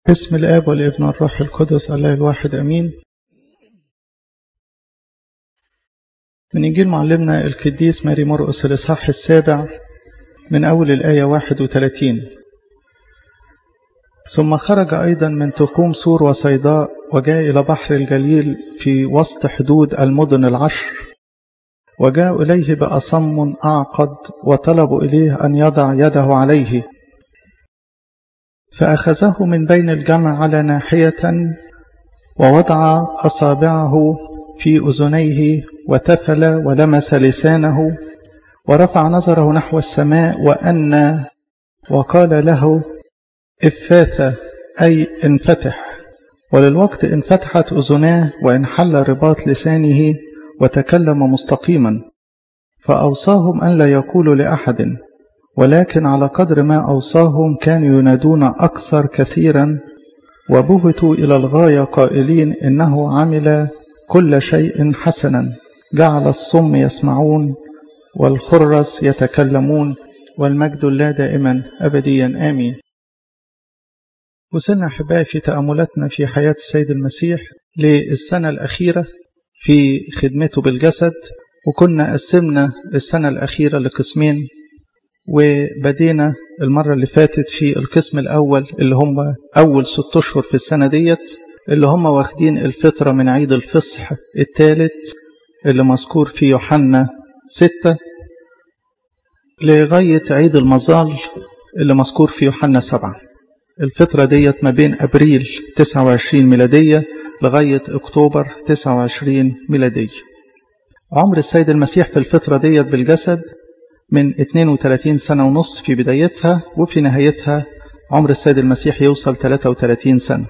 بسم الآب والابن والروح القدس الله الواحد أمين من إنجيل معلمنا القديس ماري مرقس الإصحاح السابع من أول الآية 31 ثم خرج أيضا من تخوم سور وصيداء وجاء إلى بحر الجليل في وسط حدود المدن العشر وجاء إليه بأصم أعقد وطلبوا إليه أن يضع يده عليه فأخذه من بين الجمع على ناحية ووضع أصابعه في أذنيه وتفل ولمس لسانه ورفع نظره نحو السماء وأن وقال له إفاثة أي انفتح وللوقت انفتحت أذناه وانحل رباط لسانه وتكلم مستقيما فأوصاهم أن لا يقولوا لأحد ولكن على قدر ما أوصاهم كانوا ينادون أكثر كثيرا وبهتوا إلى الغاية قائلين إنه عمل كل شيء حسنا جعل الصم يسمعون والخرس يتكلمون والمجد لا دائما أبديا آمين وصلنا أحبائي في تأملاتنا في حياة السيد المسيح للسنة الأخيرة في خدمته بالجسد وكنا قسمنا السنة الأخيرة لقسمين وبدينا المرة اللي فاتت في القسم الأول اللي هم أول ست أشهر في السنة ديت اللي هم واخدين الفطرة من عيد الفصح الثالث اللي مذكور في يوحنا ستة لغاية عيد المظال اللي مذكور في يوحنا سبعة الفترة ديت ما بين أبريل 29 ميلادية لغاية أكتوبر 29 ميلادية عمر السيد المسيح في الفترة ديت بالجسد من 32 سنة ونص في بدايتها وفي نهايتها عمر السيد المسيح يوصل 33 سنة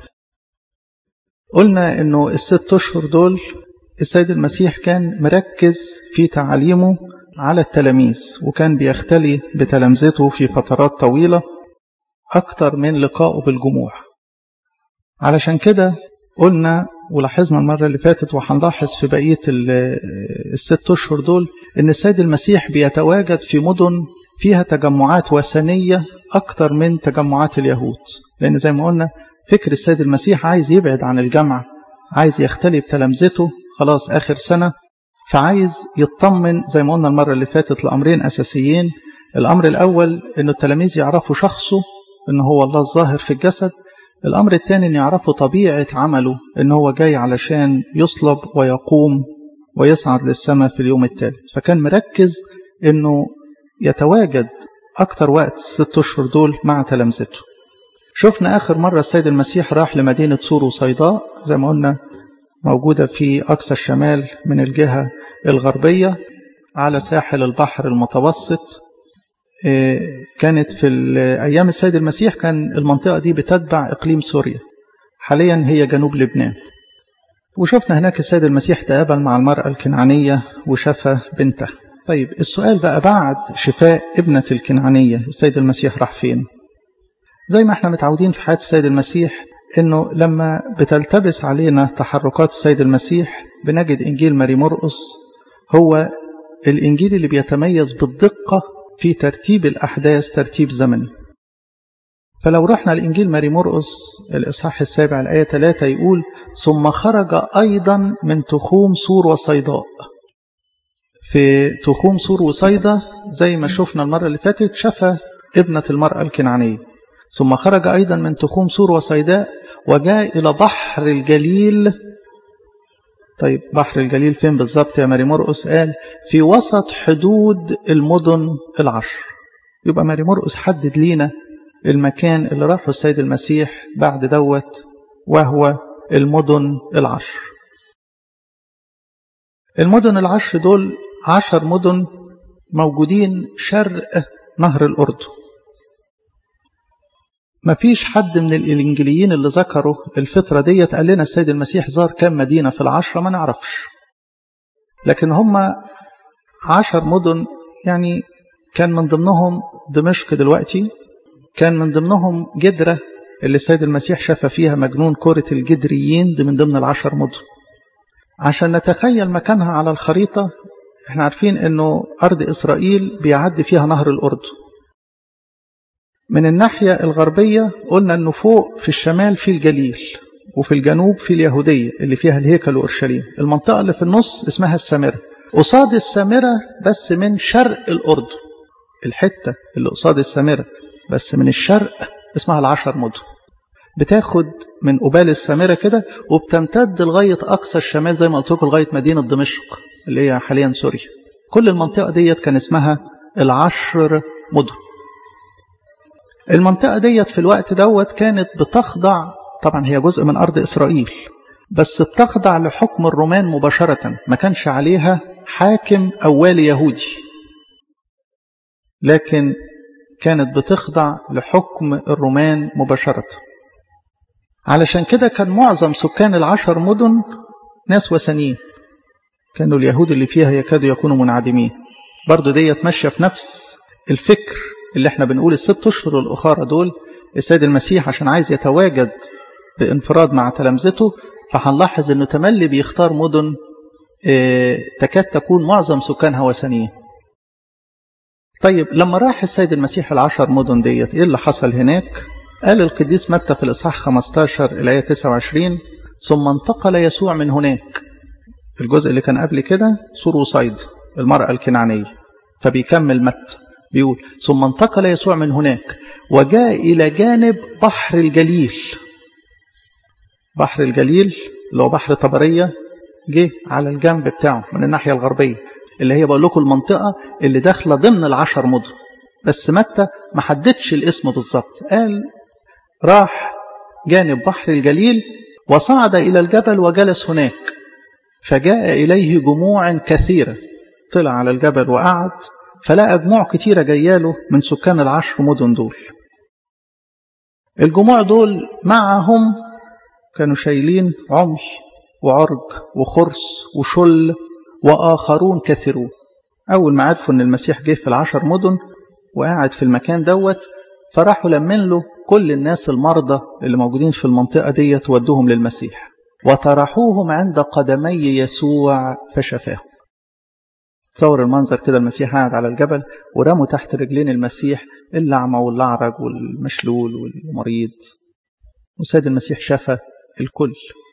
قلنا أنه الست أشهر دول السيد المسيح كان مركز في تعليمه على التلاميذ وكان بيختلي بتلامذته في فترات طويلة أكتر من لقائه بالجموع علشان كده قلنا ولاحظنا المرة اللي فاتت وهنلاحظ في بقية الست أشهر دول إن السيد المسيح بيتواجد في مدن فيها تجمعات وثنية أكتر من تجمعات اليهود لأن زي ما قلنا فكر السيد المسيح عايز يبعد عن الجمع عايز يختلي بتلامذته خلاص آخر سنة فعايز يطمن زي ما قلنا المرة اللي فاتت لأمرين أساسيين الأمر الأول إنه التلاميذ يعرفوا شخصه إن هو الله الظاهر في الجسد الأمر الثاني أن يعرفوا طبيعة عمله أن هو جاي علشان يصلب ويقوم ويصعد للسماء في اليوم الثالث فكان مركز أنه يتواجد أكتر وقت ست أشهر دول مع تلامذته شفنا آخر مرة السيد المسيح راح لمدينة سور وصيداء زي ما قلنا موجودة في أقصى الشمال من الجهة الغربية على ساحل البحر المتوسط كانت في أيام السيد المسيح كان المنطقة دي بتتبع إقليم سوريا حاليا هي جنوب لبنان وشفنا هناك السيد المسيح تقابل مع المرأة الكنعانية وشفى بنتها طيب السؤال بقى بعد شفاء ابنة الكنعانية السيد المسيح راح فين زي ما احنا متعودين في حياة السيد المسيح انه لما بتلتبس علينا تحركات السيد المسيح بنجد انجيل ماري مرقس هو الانجيل اللي بيتميز بالدقة في ترتيب الأحداث ترتيب زمني فلو رحنا لإنجيل ماري مرقس الإصحاح السابع الآية 3 يقول ثم خرج أيضا من تخوم سور وصيداء في تخوم سور وصيدا زي ما شفنا المرة اللي فاتت شفى ابنة المرأة الكنعانية ثم خرج أيضا من تخوم سور وصيداء وجاء إلى بحر الجليل طيب بحر الجليل فين بالظبط يا ماري مرقس قال في وسط حدود المدن العشر يبقى ماري مرقس حدد لينا المكان اللي راحه السيد المسيح بعد دوت وهو المدن العشر المدن العشر دول عشر مدن موجودين شرق نهر الأردن ما فيش حد من الإنجليين اللي ذكروا الفترة ديت قال لنا السيد المسيح زار كم مدينة في العشرة ما نعرفش لكن هم عشر مدن يعني كان من ضمنهم دمشق دلوقتي كان من ضمنهم جدرة اللي السيد المسيح شاف فيها مجنون كرة الجدريين دي من ضمن العشر مدن عشان نتخيل مكانها على الخريطة احنا عارفين انه أرض إسرائيل بيعدي فيها نهر الأردن من الناحية الغربية قلنا أنه فوق في الشمال في الجليل وفي الجنوب في اليهودية اللي فيها الهيكل وأورشليم المنطقة اللي في النص اسمها السامرة قصاد السامرة بس من شرق الأردن الحتة اللي قصاد السامرة بس من الشرق اسمها العشر مدن بتاخد من قبال السامرة كده وبتمتد لغاية أقصى الشمال زي ما قلت لكم لغاية مدينة دمشق اللي هي حاليا سوريا كل المنطقة ديت كان اسمها العشر مدن المنطقة ديت في الوقت دوت كانت بتخضع طبعا هي جزء من أرض إسرائيل بس بتخضع لحكم الرومان مباشرة ما كانش عليها حاكم أو والي يهودي لكن كانت بتخضع لحكم الرومان مباشرة علشان كده كان معظم سكان العشر مدن ناس وثنيين كانوا اليهود اللي فيها يكادوا يكونوا منعدمين برضو ديت ماشية في نفس الفكر اللي احنا بنقول الست أشهر الأخرى دول السيد المسيح عشان عايز يتواجد بانفراد مع تلامذته فهنلاحظ انه تملي بيختار مدن اه تكاد تكون معظم سكانها وثنيين طيب لما راح السيد المسيح العشر مدن ديت ايه اللي حصل هناك قال القديس متى في الإصحاح 15 الآية 29 ثم انتقل يسوع من هناك في الجزء اللي كان قبل كده سور وصيد المرأة الكنعانية فبيكمل متى بيقول ثم انتقل يسوع من هناك وجاء إلى جانب بحر الجليل بحر الجليل اللي هو بحر طبرية جه على الجنب بتاعه من الناحية الغربية اللي هي بقول لكم المنطقة اللي داخلة ضمن العشر مدن بس متى ما حددش الاسم بالظبط قال راح جانب بحر الجليل وصعد إلى الجبل وجلس هناك فجاء إليه جموع كثيرة طلع على الجبل وقعد فلقى جموع كتيرة جاياله من سكان العشر مدن دول الجموع دول معهم كانوا شايلين عمي وعرج وخرس وشل وآخرون كثيرون أول ما عرفوا أن المسيح جه في العشر مدن وقاعد في المكان دوت فراحوا لمن له كل الناس المرضى اللي موجودين في المنطقة دي ودوهم للمسيح وطرحوهم عند قدمي يسوع فشفاهم تصور المنظر كده المسيح قاعد على الجبل ورموا تحت رجلين المسيح الأعمى والأعرج والمشلول والمريض وسيد المسيح شفى الكل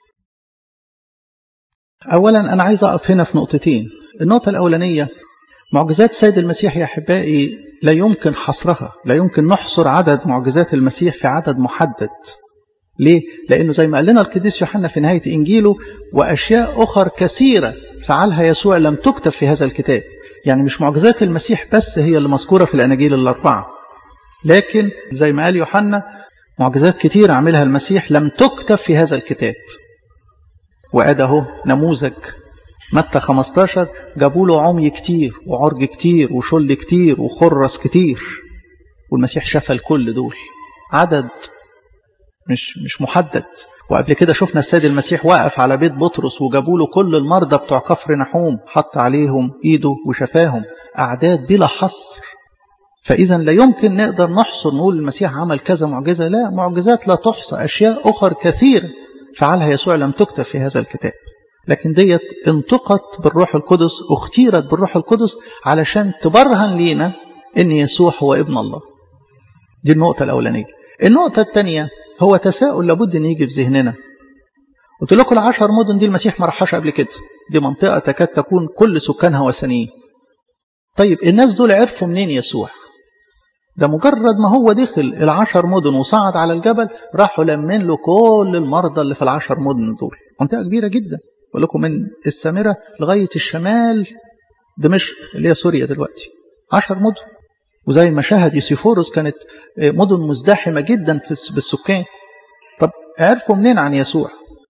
أولا أنا عايز أقف هنا في نقطتين النقطة الأولانية معجزات سيد المسيح يا أحبائي لا يمكن حصرها لا يمكن نحصر عدد معجزات المسيح في عدد محدد ليه؟ لأنه زي ما قال لنا القديس يوحنا في نهاية إنجيله وأشياء أخر كثيرة فعلها يسوع لم تكتب في هذا الكتاب يعني مش معجزات المسيح بس هي اللي مذكورة في الأناجيل الأربعة لكن زي ما قال يوحنا معجزات كتيرة عملها المسيح لم تكتب في هذا الكتاب وأده نموذج متى 15 جابوا له عمي كتير وعرج كتير وشل كتير وخرس كتير والمسيح شفى الكل دول عدد مش مش محدد وقبل كده شفنا السيد المسيح واقف على بيت بطرس وجابوا له كل المرضى بتوع كفر نحوم حط عليهم ايده وشفاهم اعداد بلا حصر فاذا لا يمكن نقدر نحصر نقول المسيح عمل كذا معجزه لا معجزات لا تحصى اشياء اخر كثيره فعلها يسوع لم تكتب في هذا الكتاب لكن ديت انطقت بالروح القدس اختيرت بالروح القدس علشان تبرهن لينا ان يسوع هو ابن الله دي النقطة الأولانية النقطة الثانية هو تساؤل لابد ان يجي في ذهننا قلت لكم العشر مدن دي المسيح ما راحش قبل كده دي منطقة تكاد تكون كل سكانها وثنيين طيب الناس دول عرفوا منين يسوع ده مجرد ما هو دخل العشر مدن وصعد على الجبل راحوا لمن له كل المرضى اللي في العشر مدن دول منطقة كبيرة جدا بقول لكم من السامرة لغاية الشمال دمشق اللي هي سوريا دلوقتي عشر مدن وزي ما شاهد يوسيفورس كانت مدن مزدحمة جدا بالسكان طب عرفوا منين عن يسوع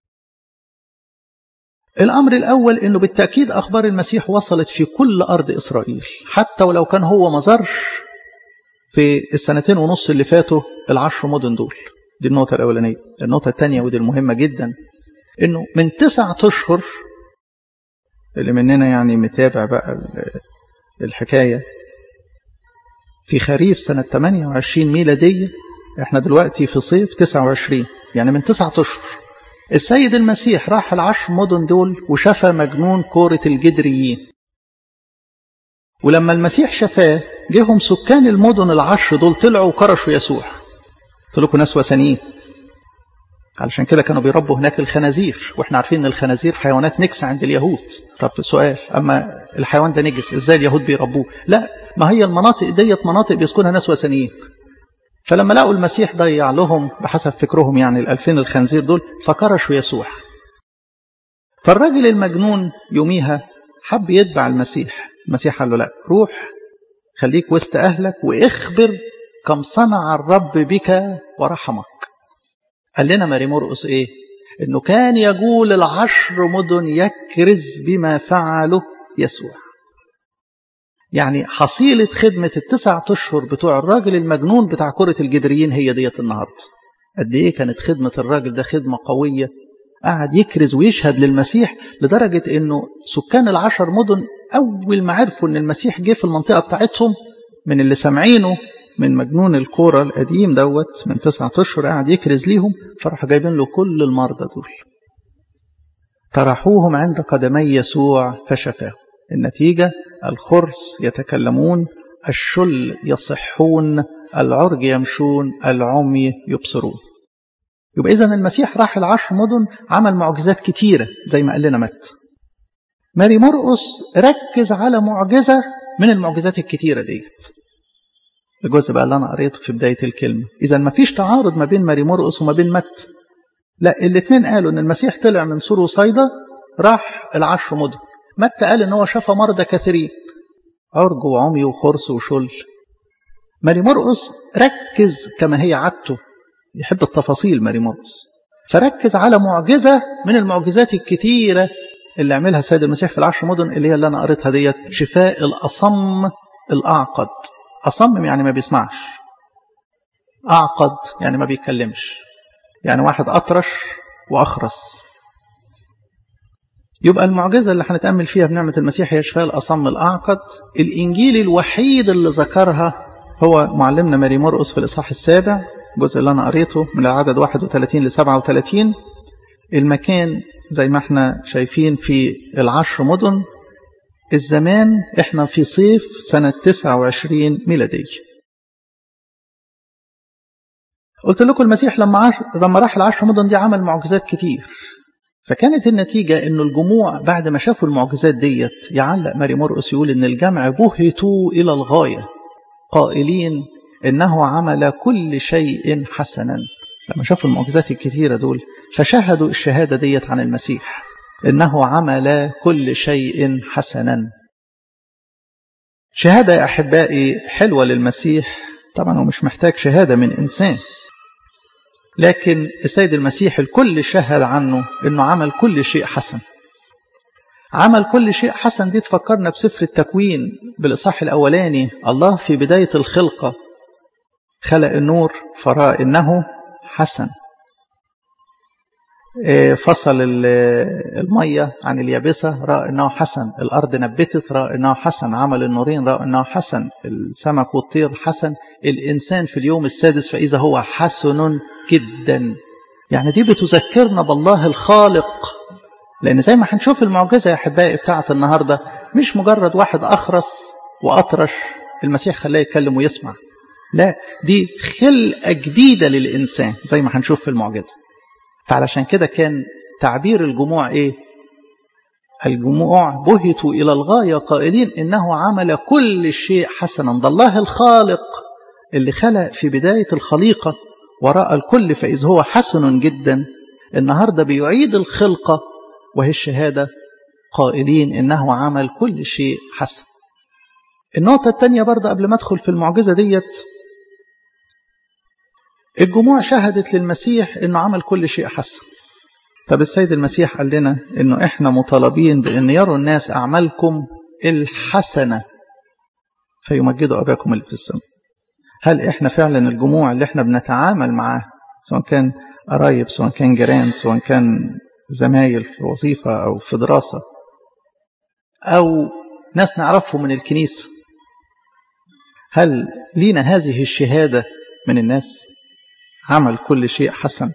الأمر الأول أنه بالتأكيد أخبار المسيح وصلت في كل أرض إسرائيل حتى ولو كان هو ما زارش في السنتين ونص اللي فاتوا العشر مدن دول دي النقطة الأولانية النقطة الثانية ودي المهمة جدا أنه من تسعة أشهر اللي مننا يعني متابع بقى الحكاية في خريف سنة 28 ميلادية احنا دلوقتي في صيف 29 يعني من تسعة أشهر السيد المسيح راح العشر مدن دول وشفى مجنون كورة الجدريين ولما المسيح شفاه جيهم سكان المدن العشر دول طلعوا وكرشوا يسوع قلت لكم ناس وثنيين علشان كده كانوا بيربوا هناك الخنازير واحنا عارفين ان الخنازير حيوانات نكسة عند اليهود طب سؤال اما الحيوان ده نجس ازاي اليهود بيربوه لا ما هي المناطق ديت مناطق بيسكنها ناس وثنيين فلما لقوا المسيح ضيع لهم بحسب فكرهم يعني الألفين الخنزير دول فكرشوا يسوع فالراجل المجنون يوميها حب يتبع المسيح المسيح قال له لا روح خليك وسط أهلك واخبر كم صنع الرب بك ورحمك قال لنا ماري مرقس ايه انه كان يقول العشر مدن يكرز بما فعله يسوع يعني حصيلة خدمة التسع أشهر بتوع الراجل المجنون بتاع كرة الجدريين هي ديت النهاردة قد إيه كانت خدمة الراجل ده خدمة قوية قعد يكرز ويشهد للمسيح لدرجة إنه سكان العشر مدن أول ما عرفوا إن المسيح جه في المنطقة بتاعتهم من اللي سامعينه من مجنون الكورة القديم دوت من تسعة أشهر قاعد يكرز ليهم فراحوا جايبين له كل المرضى دول طرحوهم عند قدمي يسوع فشفاهم النتيجة الخرس يتكلمون الشل يصحون العرج يمشون العمي يبصرون يبقى إذن المسيح راح العشر مدن عمل معجزات كتيرة زي ما قال لنا مت ماري مرقس ركز على معجزة من المعجزات الكتيرة ديت الجزء بقى اللي أنا قريته في بداية الكلمة إذا ما فيش تعارض ما بين ماري مرقس وما بين مت لا الاثنين قالوا إن المسيح طلع من سور وصيدا راح العشر مدن متى قال إن هو شفى مرضى كثيرين عرج وعمي وخرس وشل ماري مرقس ركز كما هي عادته يحب التفاصيل ماري مرقس فركز على معجزة من المعجزات الكتيرة اللي عملها السيد المسيح في العشر مدن اللي هي اللي أنا قريتها ديت شفاء الأصم الأعقد أصمم يعني ما بيسمعش أعقد يعني ما بيتكلمش يعني واحد أطرش وأخرس يبقى المعجزة اللي هنتأمل فيها بنعمة المسيح هي شفاء الأصم الأعقد الإنجيل الوحيد اللي ذكرها هو معلمنا ماري مرقس في الإصحاح السابع الجزء اللي أنا قريته من العدد 31 ل 37 المكان زي ما احنا شايفين في العشر مدن الزمان احنا في صيف سنة 29 ميلادية قلت لكم المسيح لما عش... لما راح العشر مدن دي عمل معجزات كتير فكانت النتيجة انه الجموع بعد ما شافوا المعجزات ديت يعلق ماري مرقس يقول ان الجمع بهتوا الى الغاية قائلين انه عمل كل شيء حسنا لما شافوا المعجزات الكتيرة دول فشهدوا الشهادة ديت عن المسيح إنه عمل كل شيء حسنا شهادة يا أحبائي حلوة للمسيح طبعا هو مش محتاج شهادة من إنسان لكن السيد المسيح الكل شهد عنه إنه عمل كل شيء حسن عمل كل شيء حسن دي تفكرنا بسفر التكوين بالإصحاح الأولاني الله في بداية الخلقة خلق النور فرأى إنه حسن فصل المية عن اليابسة رأى أنه حسن الأرض نبتت رأى أنه حسن عمل النورين رأى أنه حسن السمك والطير حسن الإنسان في اليوم السادس فإذا هو حسن جدا يعني دي بتذكرنا بالله الخالق لأن زي ما هنشوف المعجزة يا أحبائي بتاعة النهاردة مش مجرد واحد أخرس وأطرش المسيح خلاه يتكلم ويسمع لا دي خلقة جديدة للإنسان زي ما هنشوف في المعجزة فعلشان كده كان تعبير الجموع ايه الجموع بهتوا الى الغايه قائلين انه عمل كل شيء حسنا ده الله الخالق اللي خلق في بدايه الخليقه وراء الكل فاذ هو حسن جدا النهارده بيعيد الخلقه وهي الشهاده قائلين انه عمل كل شيء حسن النقطه الثانيه برضه قبل ما ادخل في المعجزه ديت الجموع شهدت للمسيح انه عمل كل شيء حسن طب السيد المسيح قال لنا انه احنا مطالبين بان يروا الناس اعمالكم الحسنه فيمجدوا اباكم اللي في السماء هل احنا فعلا الجموع اللي احنا بنتعامل معاه سواء كان قرايب سواء كان جيران سواء كان زمايل في وظيفه او في دراسه او ناس نعرفهم من الكنيسه هل لينا هذه الشهاده من الناس عمل كل شيء حسن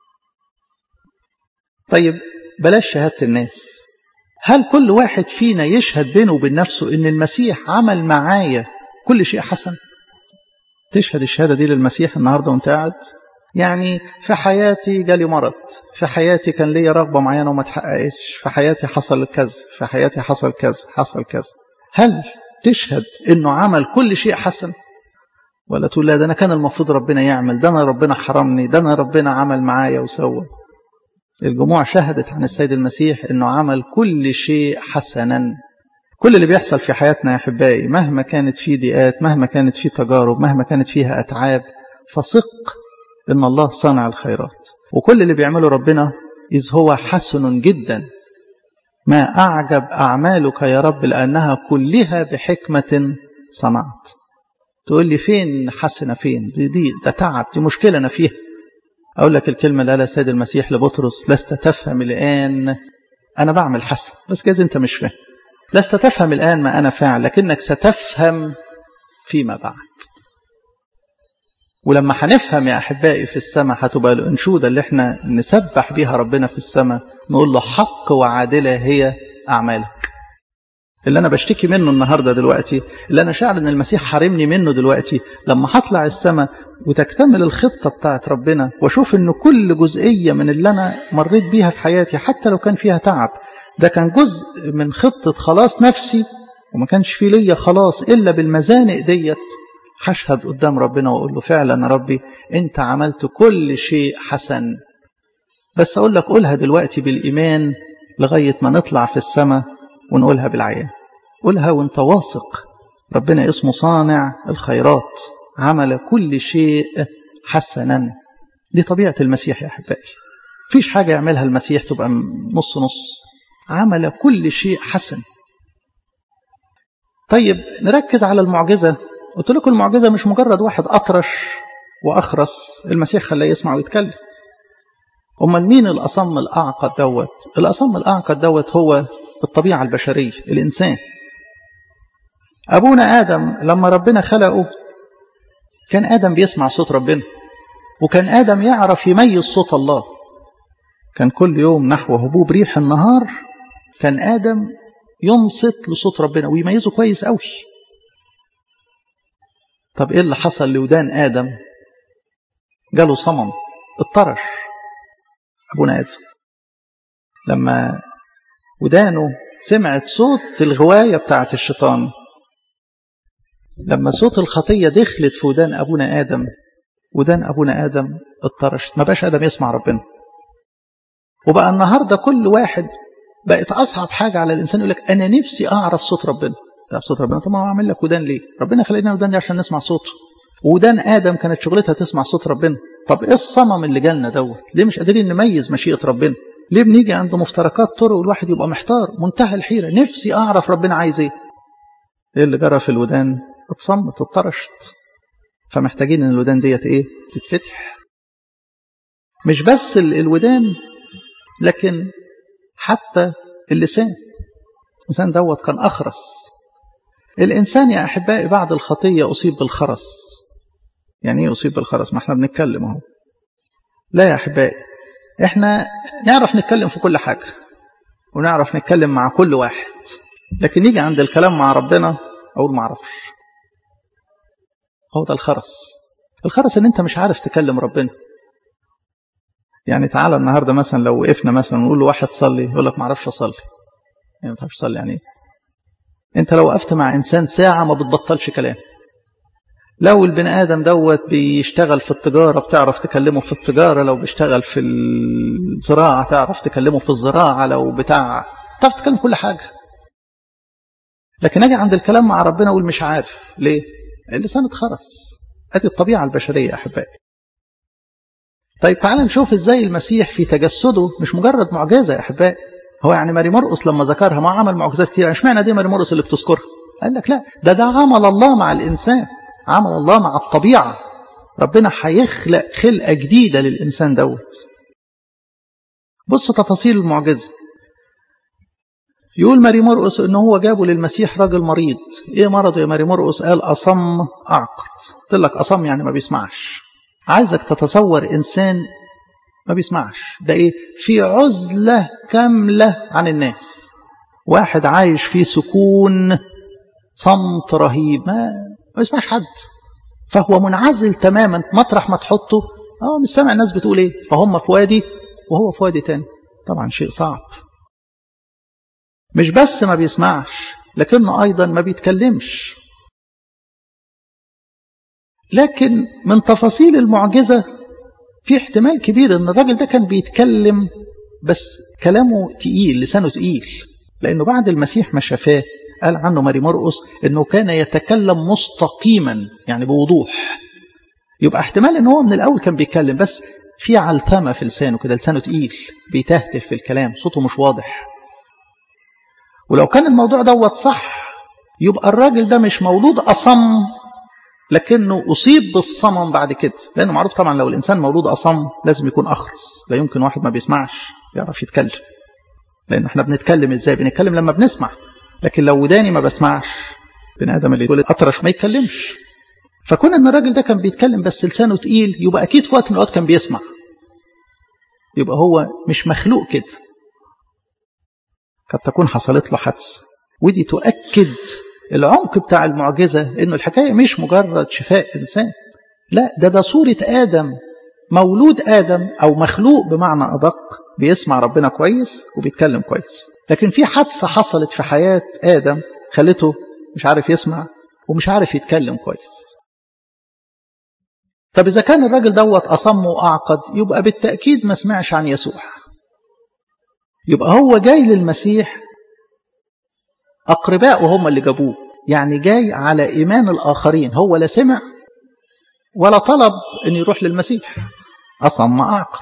طيب بلاش شهادة الناس هل كل واحد فينا يشهد بينه وبين نفسه ان المسيح عمل معايا كل شيء حسن تشهد الشهادة دي للمسيح النهاردة وانت قاعد يعني في حياتي جالي مرض في حياتي كان ليا رغبة معينة وما تحققتش في حياتي حصل كذا في حياتي حصل كذا حصل كذا هل تشهد انه عمل كل شيء حسن ولا تقول لا ده انا كان المفروض ربنا يعمل ده انا ربنا حرمني ده انا ربنا عمل معايا وسوى الجموع شهدت عن السيد المسيح انه عمل كل شيء حسنا كل اللي بيحصل في حياتنا يا احبائي مهما كانت فيه ضيقات مهما كانت فيه تجارب مهما كانت فيها اتعاب فثق ان الله صانع الخيرات وكل اللي بيعمله ربنا اذ هو حسن جدا ما اعجب اعمالك يا رب لانها كلها بحكمه صنعت تقول لي فين حسنه فين دي دي ده تعب دي مشكله انا فيها اقول لك الكلمه اللي قالها السيد المسيح لبطرس لست تفهم الان انا بعمل حسن بس جايز انت مش فاهم لست تفهم الان ما انا فاعل لكنك ستفهم فيما بعد ولما هنفهم يا احبائي في السماء هتبقى الانشوده اللي احنا نسبح بيها ربنا في السماء نقول له حق وعادله هي اعمالك اللي انا بشتكي منه النهارده دلوقتي اللي انا شاعر ان المسيح حارمني منه دلوقتي لما هطلع السماء وتكتمل الخطه بتاعت ربنا واشوف ان كل جزئيه من اللي انا مريت بيها في حياتي حتى لو كان فيها تعب ده كان جزء من خطه خلاص نفسي وما كانش فيه ليا خلاص الا بالمزانق ديت هشهد قدام ربنا واقول له فعلا يا ربي انت عملت كل شيء حسن بس اقول لك قولها دلوقتي بالايمان لغايه ما نطلع في السماء ونقولها بالعيان قولها وانت واثق ربنا اسمه صانع الخيرات عمل كل شيء حسنا دي طبيعه المسيح يا احبائي فيش حاجه يعملها المسيح تبقى نص نص عمل كل شيء حسن طيب نركز على المعجزه قلت لكم المعجزة مش مجرد واحد أطرش وأخرس المسيح خلاه يسمع ويتكلم أمال مين الأصم الأعقد دوت الأصم الأعقد دوت هو الطبيعة البشرية الإنسان أبونا آدم لما ربنا خلقه كان آدم بيسمع صوت ربنا وكان آدم يعرف يميز صوت الله كان كل يوم نحو هبوب ريح النهار كان آدم ينصت لصوت ربنا ويميزه كويس قوي طب ايه اللي حصل لودان ادم جاله صمم اطرش ابونا ادم لما ودانه سمعت صوت الغوايه بتاعه الشيطان لما صوت الخطيه دخلت في ودان ابونا ادم ودان ابونا ادم اطرشت ما بقاش ادم يسمع ربنا وبقى النهارده كل واحد بقت اصعب حاجه على الانسان يقول لك انا نفسي اعرف صوت ربنا تعرف صوت ربنا طب ما هو عامل لك ودان ليه ربنا خلينا ودان دي عشان نسمع صوته ودان ادم كانت شغلتها تسمع صوت ربنا طب ايه الصمم اللي جالنا دوت ليه مش قادرين نميز مشيئه ربنا ليه بنيجي عند مفترقات طرق والواحد يبقى محتار منتهى الحيره نفسي اعرف ربنا عايز ايه ايه اللي جرى في الودان اتصمت اتطرشت فمحتاجين ان الودان ديت ايه تتفتح مش بس الودان لكن حتى اللسان اللسان دوت كان اخرس الإنسان يا أحبائي بعد الخطية أصيب بالخرس يعني إيه أصيب بالخرس ما احنا بنتكلم اهو لا يا أحبائي احنا نعرف نتكلم في كل حاجة ونعرف نتكلم مع كل واحد لكن يجي عند الكلام مع ربنا أقول ما أعرفش هو ده الخرس الخرس ان انت مش عارف تكلم ربنا يعني تعالى النهارده مثلا لو وقفنا مثلا ونقول له واحد صلي يقول لك ما اعرفش اصلي يعني ما تعرفش تصلي يعني ايه انت لو وقفت مع انسان ساعه ما بتبطلش كلام لو البني ادم دوت بيشتغل في التجاره بتعرف تكلمه في التجاره لو بيشتغل في الزراعه تعرف تكلمه في الزراعه لو بتاع تعرف تتكلم كل حاجه لكن اجي عند الكلام مع ربنا اقول مش عارف ليه اللسان اتخرس ادي الطبيعه البشريه احبائي طيب تعال نشوف ازاي المسيح في تجسده مش مجرد معجزه يا احبائي هو يعني ماري مرقس لما ذكرها ما عمل معجزات كتير اشمعنى دي ماري مرقس اللي بتذكرها قال لك لا ده ده عمل الله مع الانسان عمل الله مع الطبيعه ربنا هيخلق خلقه جديده للانسان دوت بصوا تفاصيل المعجزه يقول ماري مرقس ان هو جابه للمسيح راجل مريض ايه مرضه يا ماري مرقس قال اصم اعقد قلت لك اصم يعني ما بيسمعش عايزك تتصور انسان ما بيسمعش ده ايه في عزلة كاملة عن الناس واحد عايش في سكون صمت رهيب ما ما بيسمعش حد فهو منعزل تماما مطرح ما تحطه اه مش سامع الناس بتقول ايه فهم في وادي وهو في وادي تاني طبعا شيء صعب مش بس ما بيسمعش لكنه ايضا ما بيتكلمش لكن من تفاصيل المعجزه في احتمال كبير ان الراجل ده كان بيتكلم بس كلامه تقيل لسانه تقيل لانه بعد المسيح ما شافاه قال عنه ماري مرقس انه كان يتكلم مستقيما يعني بوضوح يبقى احتمال ان هو من الاول كان بيتكلم بس في علثمه في لسانه كده لسانه تقيل بيتهتف في الكلام صوته مش واضح ولو كان الموضوع دوت صح يبقى الراجل ده مش مولود اصم لكنه اصيب بالصمم بعد كده لانه معروف طبعا لو الانسان مولود اصم لازم يكون اخرس لا يمكن واحد ما بيسمعش يعرف يتكلم لان احنا بنتكلم ازاي بنتكلم لما بنسمع لكن لو وداني ما بسمعش بني ادم اللي يتولد اطرش ما يتكلمش فكون ان الراجل ده كان بيتكلم بس لسانه تقيل يبقى اكيد في وقت من الاوقات كان بيسمع يبقى هو مش مخلوق كده قد تكون حصلت له حادثه ودي تؤكد العمق بتاع المعجزه انه الحكايه مش مجرد شفاء انسان لا ده ده صوره ادم مولود ادم او مخلوق بمعنى ادق بيسمع ربنا كويس وبيتكلم كويس لكن في حادثه حصلت في حياه ادم خلته مش عارف يسمع ومش عارف يتكلم كويس طب إذا كان الراجل دوت أصم وأعقد يبقى بالتأكيد ما سمعش عن يسوع يبقى هو جاي للمسيح أقرباء وهم اللي جابوه يعني جاي على إيمان الآخرين هو لا سمع ولا طلب أن يروح للمسيح أصم أعقد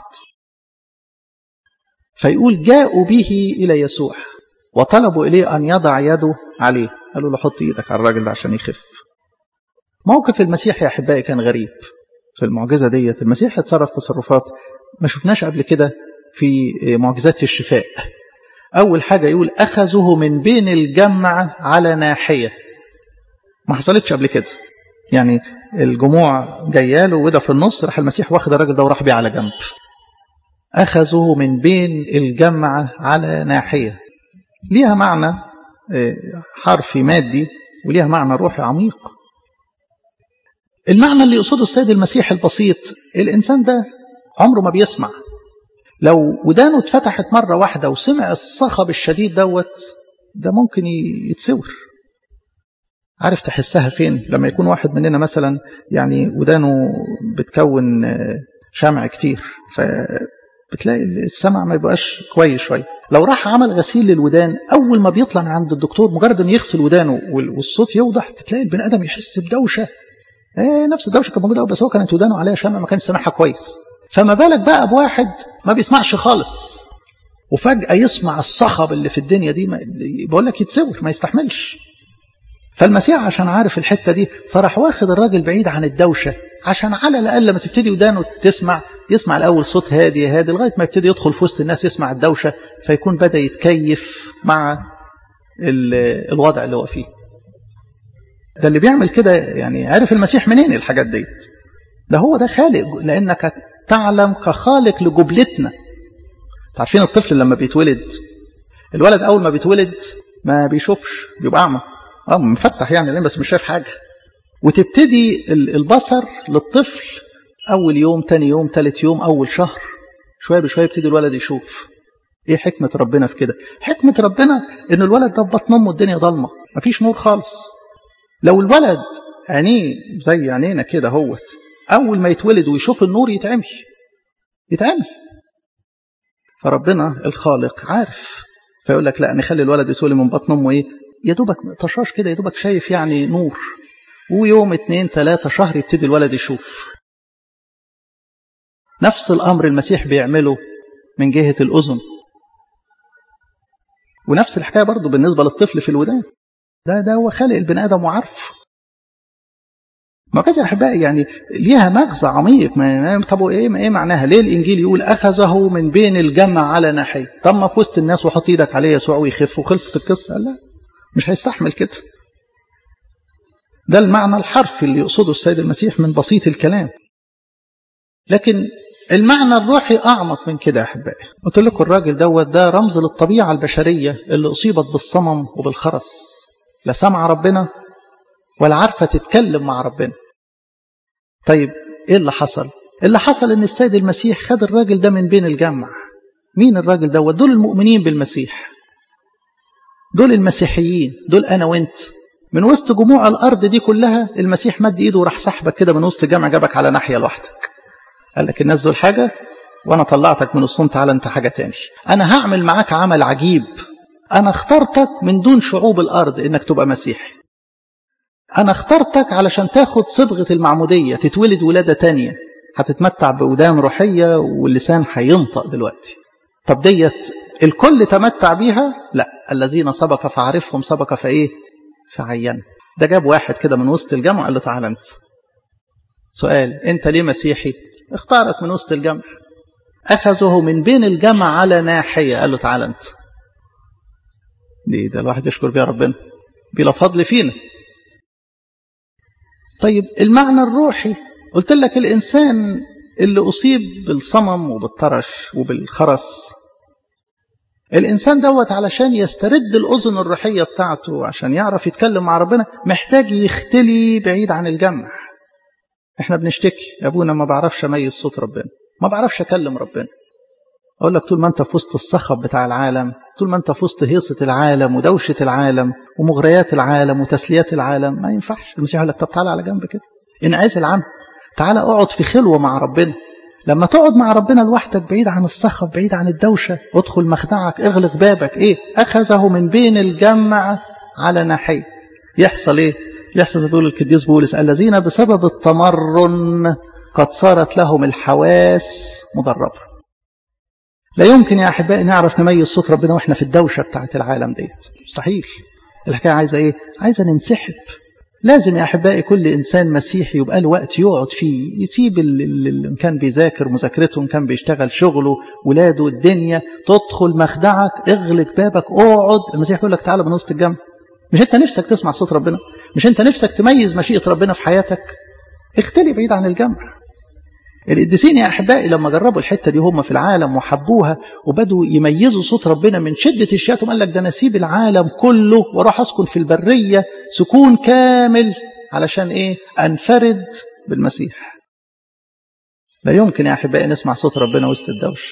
فيقول جاءوا به إلى يسوع وطلبوا إليه أن يضع يده عليه قالوا له حط إيدك على الراجل ده عشان يخف موقف المسيح يا أحبائي كان غريب في المعجزة ديت المسيح اتصرف تصرفات ما شفناش قبل كده في معجزات الشفاء أول حاجة يقول أخذه من بين الجمع على ناحية ما حصلتش قبل كده يعني الجموع جاياله وده في النص راح المسيح واخد الراجل ده وراح بيه على جنب أخذه من بين الجمع على ناحية ليها معنى حرفي مادي وليها معنى روحي عميق المعنى اللي يقصده السيد المسيح البسيط الإنسان ده عمره ما بيسمع لو ودانه اتفتحت مرة واحدة وسمع الصخب الشديد دوت ده ممكن يتسور عارف تحسها فين لما يكون واحد مننا مثلا يعني ودانه بتكون شمع كتير فبتلاقي السمع ما يبقاش كويس شويه لو راح عمل غسيل للودان اول ما بيطلع من عند الدكتور مجرد انه يغسل ودانه والصوت يوضح تلاقي البني ادم يحس بدوشه ايه نفس الدوشه كانت موجوده بس هو كانت ودانه عليها شمع ما كانش سامعها كويس فما بالك بقى بواحد ما بيسمعش خالص وفجاه يسمع الصخب اللي في الدنيا دي بقول لك يتسور ما يستحملش فالمسيح عشان عارف الحته دي فراح واخد الراجل بعيد عن الدوشه عشان على الاقل لما تبتدي ودانه تسمع يسمع الاول صوت هادي هادي لغايه ما يبتدي يدخل في وسط الناس يسمع الدوشه فيكون بدا يتكيف مع الوضع اللي هو فيه ده اللي بيعمل كده يعني عارف المسيح منين الحاجات ديت ده هو ده خالق لانك تعلم كخالق لجبلتنا عارفين الطفل لما بيتولد الولد اول ما بيتولد ما بيشوفش بيبقى اعمى اه مفتح يعني بس مش شايف حاجه وتبتدي البصر للطفل اول يوم تاني يوم تالت يوم اول شهر شويه بشويه يبتدي الولد يشوف ايه حكمه ربنا في كده حكمه ربنا ان الولد ده في بطن امه الدنيا ضلمه مفيش نور خالص لو الولد عينيه زي عينينا كده هوت اول ما يتولد ويشوف النور يتعمي يتعمي فربنا الخالق عارف فيقول لك لا نخلي الولد يتولد من بطن امه ايه يا دوبك طشاش كده يا دوبك شايف يعني نور ويوم اتنين تلاتة شهر يبتدي الولد يشوف نفس الأمر المسيح بيعمله من جهة الأذن ونفس الحكاية برضو بالنسبة للطفل في الودان ده ده هو خالق البني آدم وعارف معجزة أحبائي يعني ليها مغزى عميق ما طب إيه إيه معناها؟ ليه الإنجيل يقول أخذه من بين الجمع على ناحية؟ طب ما في وسط الناس وحط إيدك عليه يسوع ويخف وخلصت القصة لا مش هيستحمل كده ده المعنى الحرفي اللي يقصده السيد المسيح من بسيط الكلام لكن المعنى الروحي أعمق من كده يا أحبائي قلت لكم الراجل دوت ده رمز للطبيعة البشرية اللي أصيبت بالصمم وبالخرس لا سمع ربنا ولا عارفة تتكلم مع ربنا طيب ايه اللي حصل اللي حصل ان السيد المسيح خد الراجل ده من بين الجمع مين الراجل ده دول المؤمنين بالمسيح دول المسيحيين دول انا وانت من وسط جموع الارض دي كلها المسيح مد ايده وراح سحبك كده من وسط الجمع جابك على ناحيه لوحدك قال لك الناس دول حاجه وانا طلعتك من وسطهم تعالى انت حاجه تاني انا هعمل معاك عمل عجيب انا اخترتك من دون شعوب الارض انك تبقى مسيحي انا اخترتك علشان تاخد صبغه المعموديه تتولد ولاده تانية هتتمتع بودان روحيه واللسان هينطق دلوقتي طب ديت الكل تمتع بيها لا الذين سبق فعرفهم سبق فايه فعين ده جاب واحد كده من وسط الجمع قال له تعالى انت سؤال انت ليه مسيحي اختارك من وسط الجمع اخذه من بين الجمع على ناحيه قال له تعالى انت دي ده الواحد يشكر بيها ربنا بلا فضل فينا طيب المعنى الروحي قلت لك الانسان اللي اصيب بالصمم وبالطرش وبالخرس الإنسان دوت علشان يسترد الأذن الروحية بتاعته عشان يعرف يتكلم مع ربنا محتاج يختلي بعيد عن الجمع احنا بنشتكي يا ابونا ما بعرفش اميز صوت ربنا ما بعرفش اكلم ربنا اقول لك طول ما انت في وسط الصخب بتاع العالم طول ما انت في وسط هيصه العالم ودوشه العالم ومغريات العالم وتسليات العالم ما ينفعش المسيح يقول لك طب تعالى على جنب كده انعزل عنه تعالى اقعد في خلوه مع ربنا لما تقعد مع ربنا لوحدك بعيد عن الصخب بعيد عن الدوشة ادخل مخدعك اغلق بابك ايه اخذه من بين الجمع على ناحية يحصل ايه يحصل زي بيقول القديس بولس الذين بسبب التمرن قد صارت لهم الحواس مدربة لا يمكن يا احبائي نعرف نميز صوت ربنا واحنا في الدوشة بتاعت العالم ديت مستحيل الحكاية عايزة ايه عايزة ننسحب لازم يا احبائي كل انسان مسيحي يبقى له وقت يقعد فيه يسيب اللي كان بيذاكر مذاكرته ان كان بيشتغل شغله ولاده الدنيا تدخل مخدعك اغلق بابك اقعد المسيح يقول لك تعالى من وسط الجنب مش انت نفسك تسمع صوت ربنا مش انت نفسك تميز مشيئه ربنا في حياتك اختلي بعيد عن الجمع القديسين يا احبائي لما جربوا الحته دي هم في العالم وحبوها وبدوا يميزوا صوت ربنا من شده الشياطين قال لك ده انا اسيب العالم كله واروح اسكن في البريه سكون كامل علشان ايه انفرد بالمسيح لا يمكن يا احبائي نسمع صوت ربنا وسط الدوش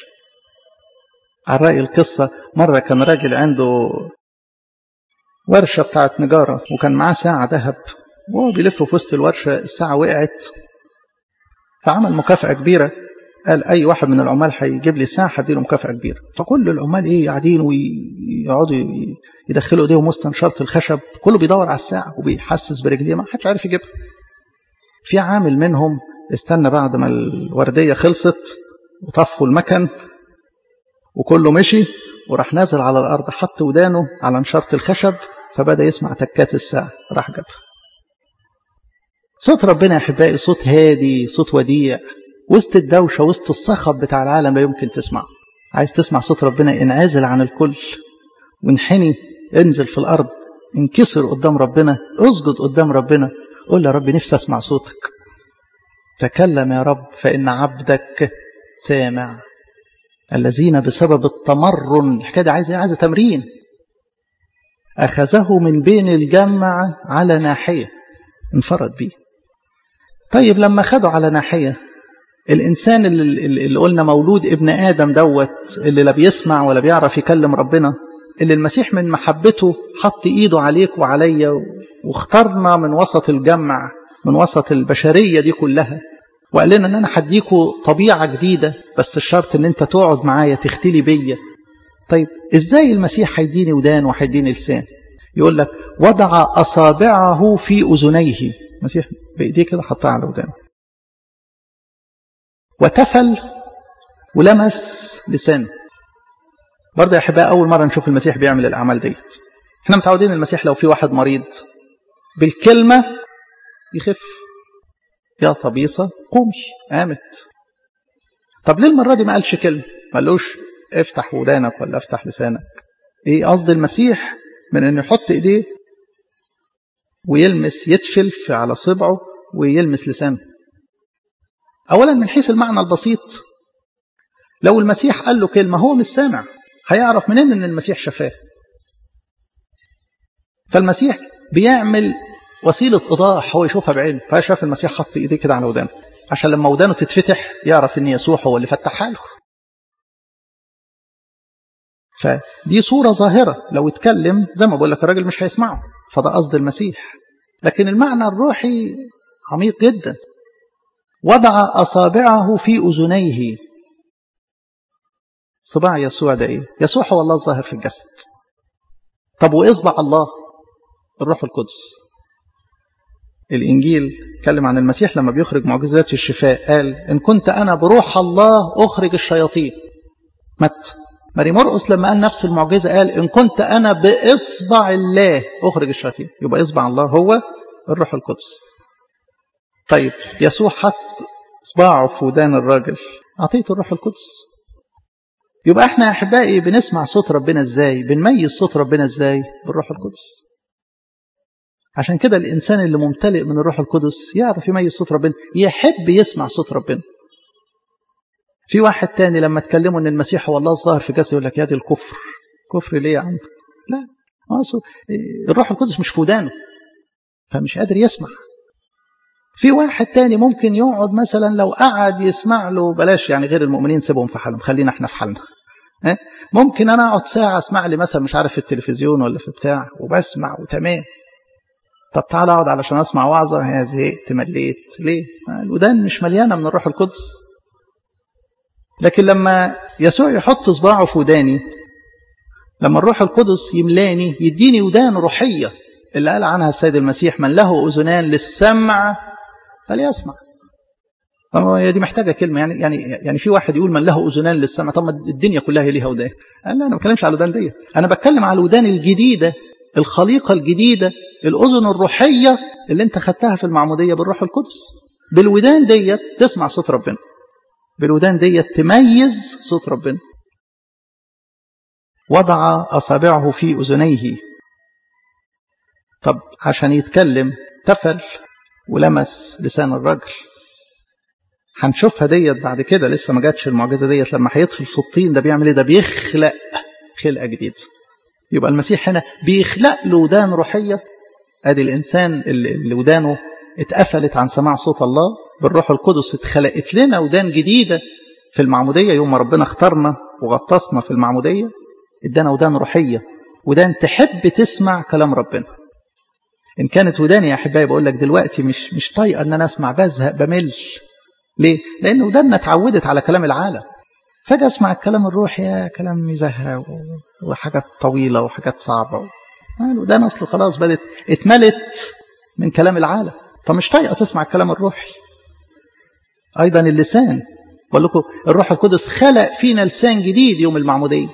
على راي القصه مره كان راجل عنده ورشه بتاعت نجاره وكان معاه ساعه ذهب وهو بيلف في وسط الورشه الساعه وقعت فعمل مكافأة كبيرة قال أي واحد من العمال هيجيب لي ساعة هديله مكافأة كبيرة فكل العمال إيه قاعدين ويقعدوا يدخلوا إيديهم وسط نشارة الخشب كله بيدور على الساعة وبيحسس برجليه ما حدش عارف يجيبها في عامل منهم استنى بعد ما الوردية خلصت وطفوا المكن وكله مشي وراح نازل على الأرض حط ودانه على نشارة الخشب فبدأ يسمع تكات الساعة راح جابها صوت ربنا يا احبائي صوت هادي صوت وديع وسط الدوشه وسط الصخب بتاع العالم لا يمكن تسمعه عايز تسمع صوت ربنا انعزل عن الكل وانحني انزل في الارض انكسر قدام ربنا اسجد قدام ربنا قول يا رب نفسي اسمع صوتك تكلم يا رب فان عبدك سامع الذين بسبب التمرن الحكايه دي عايزه عايزه تمرين اخذه من بين الجمع على ناحيه انفرد بيه طيب لما خدوا على ناحية الإنسان اللي, اللي قلنا مولود ابن آدم دوت اللي لا بيسمع ولا بيعرف يكلم ربنا اللي المسيح من محبته حط إيده عليك وعليا واختارنا من وسط الجمع من وسط البشرية دي كلها وقال لنا ان انا هديكوا طبيعة جديدة بس الشرط ان انت تقعد معايا تختلي بيا طيب ازاي المسيح هيديني ودان وهيديني لسان يقول لك وضع أصابعه في أذنيه المسيح بإيديه كده حطها على ودانه وتفل ولمس لسانه برضه يا أحباء أول مرة نشوف المسيح بيعمل الأعمال ديت احنا متعودين المسيح لو في واحد مريض بالكلمة يخف يا طبيصة قومي قامت طب ليه المرة دي ما قالش كلمة ما قالوش افتح ودانك ولا افتح لسانك ايه قصد المسيح من انه يحط ايديه ويلمس يتفل في على صبعه ويلمس لسانه اولا من حيث المعنى البسيط لو المسيح قال له كلمه هو مش سامع هيعرف منين ان المسيح شفاه فالمسيح بيعمل وسيلة إيضاح هو يشوفها بعينه فشاف المسيح حط إيديه كده على ودانه عشان لما ودانه تتفتح يعرف إن يسوع هو اللي فتحها له فدي صورة ظاهرة لو اتكلم زي ما بقول لك الراجل مش هيسمعه فده قصد المسيح لكن المعنى الروحي عميق جدا وضع أصابعه في أذنيه صباع يسوع ده إيه؟ يسوع هو الله الظاهر في الجسد طب وإصبع الله الروح القدس الإنجيل اتكلم عن المسيح لما بيخرج معجزات الشفاء قال إن كنت أنا بروح الله أخرج الشياطين مت ماري مرقس لما قال نفس المعجزة قال إن كنت أنا بإصبع الله أخرج الشياطين يبقى إصبع الله هو الروح القدس طيب يسوع حط إصبعه في ودان الراجل أعطيته الروح القدس يبقى احنا يا أحبائي بنسمع صوت ربنا إزاي بنميز صوت ربنا إزاي بالروح القدس عشان كده الإنسان اللي ممتلئ من الروح القدس يعرف يميز صوت ربنا يحب يسمع صوت ربنا في واحد تاني لما تكلموا ان المسيح هو الله الظاهر في جسده يقول لك يا دي الكفر كفر ليه يا عم لا الروح القدس مش في ودانه فمش قادر يسمع في واحد تاني ممكن يقعد مثلا لو قعد يسمع له بلاش يعني غير المؤمنين سيبهم في حالهم خلينا احنا في حالنا ممكن انا اقعد ساعه اسمع لي مثلا مش عارف في التلفزيون ولا في بتاع وبسمع وتمام طب تعالى اقعد علشان اسمع وعظه يا زهقت مليت ليه الودان مش مليانه من الروح القدس لكن لما يسوع يحط صباعه في وداني لما الروح القدس يملاني يديني ودان روحية اللي قال عنها السيد المسيح من له أذنان للسمع فليسمع هي دي محتاجة كلمة يعني يعني يعني في واحد يقول من له أذنان للسمع طب الدنيا كلها هي ليها ودان قال لا أنا ما بتكلمش على الودان دي أنا بتكلم على الودان الجديدة الخليقة الجديدة الأذن الروحية اللي أنت خدتها في المعمودية بالروح القدس بالودان ديت تسمع صوت ربنا بالودان ديت تميز صوت ربنا وضع أصابعه في أذنيه طب عشان يتكلم تفل ولمس لسان الرجل هنشوفها ديت بعد كده لسه ما جاتش المعجزة ديت لما هيطفل في الطين ده بيعمل ايه ده بيخلق خلقة جديدة يبقى المسيح هنا بيخلق له ودان روحية ادي الانسان اللي ودانه اتقفلت عن سماع صوت الله بالروح القدس اتخلقت لنا ودان جديدة في المعمودية يوم ما ربنا اختارنا وغطسنا في المعمودية ادانا ودان روحية ودان تحب تسمع كلام ربنا إن كانت وداني يا أحبائي بقول لك دلوقتي مش مش طايقة إن أنا أسمع بزهق بمل ليه؟ لأن وداننا اتعودت على كلام العالم فجأة أسمع الكلام الروحي يا كلام يزهق وحاجات طويلة وحاجات صعبة الودان أصله خلاص بدت اتملت من كلام العالم فمش طايقة تسمع الكلام الروحي أيضا اللسان بقول لكم الروح القدس خلق فينا لسان جديد يوم المعمودية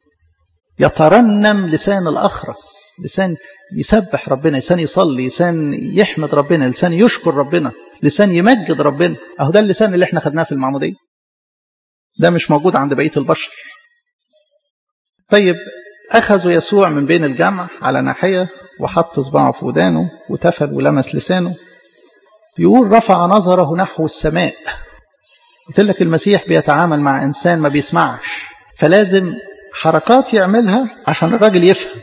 يترنم لسان الأخرس لسان يسبح ربنا لسان يصلي لسان يحمد ربنا لسان يشكر ربنا لسان يمجد ربنا أهو ده اللسان اللي احنا خدناه في المعمودية ده مش موجود عند بقية البشر طيب أخذوا يسوع من بين الجمع على ناحية وحط صباعه في ودانه وتفل ولمس لسانه يقول رفع نظره نحو السماء قلت لك المسيح بيتعامل مع إنسان ما بيسمعش فلازم حركات يعملها عشان الراجل يفهم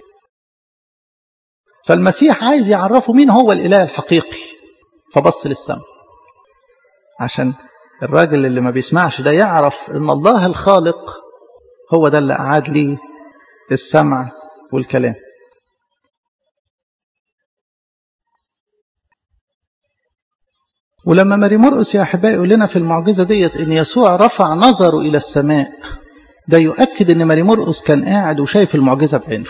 فالمسيح عايز يعرفه مين هو الإله الحقيقي فبص للسماء عشان الراجل اللي ما بيسمعش ده يعرف ان الله الخالق هو ده اللي أعاد ليه السمع والكلام ولما ماري مرقس يا أحبائي يقول لنا في المعجزة ديت إن يسوع رفع نظره إلى السماء ده يؤكد إن ماري مرقس كان قاعد وشايف المعجزة بعينه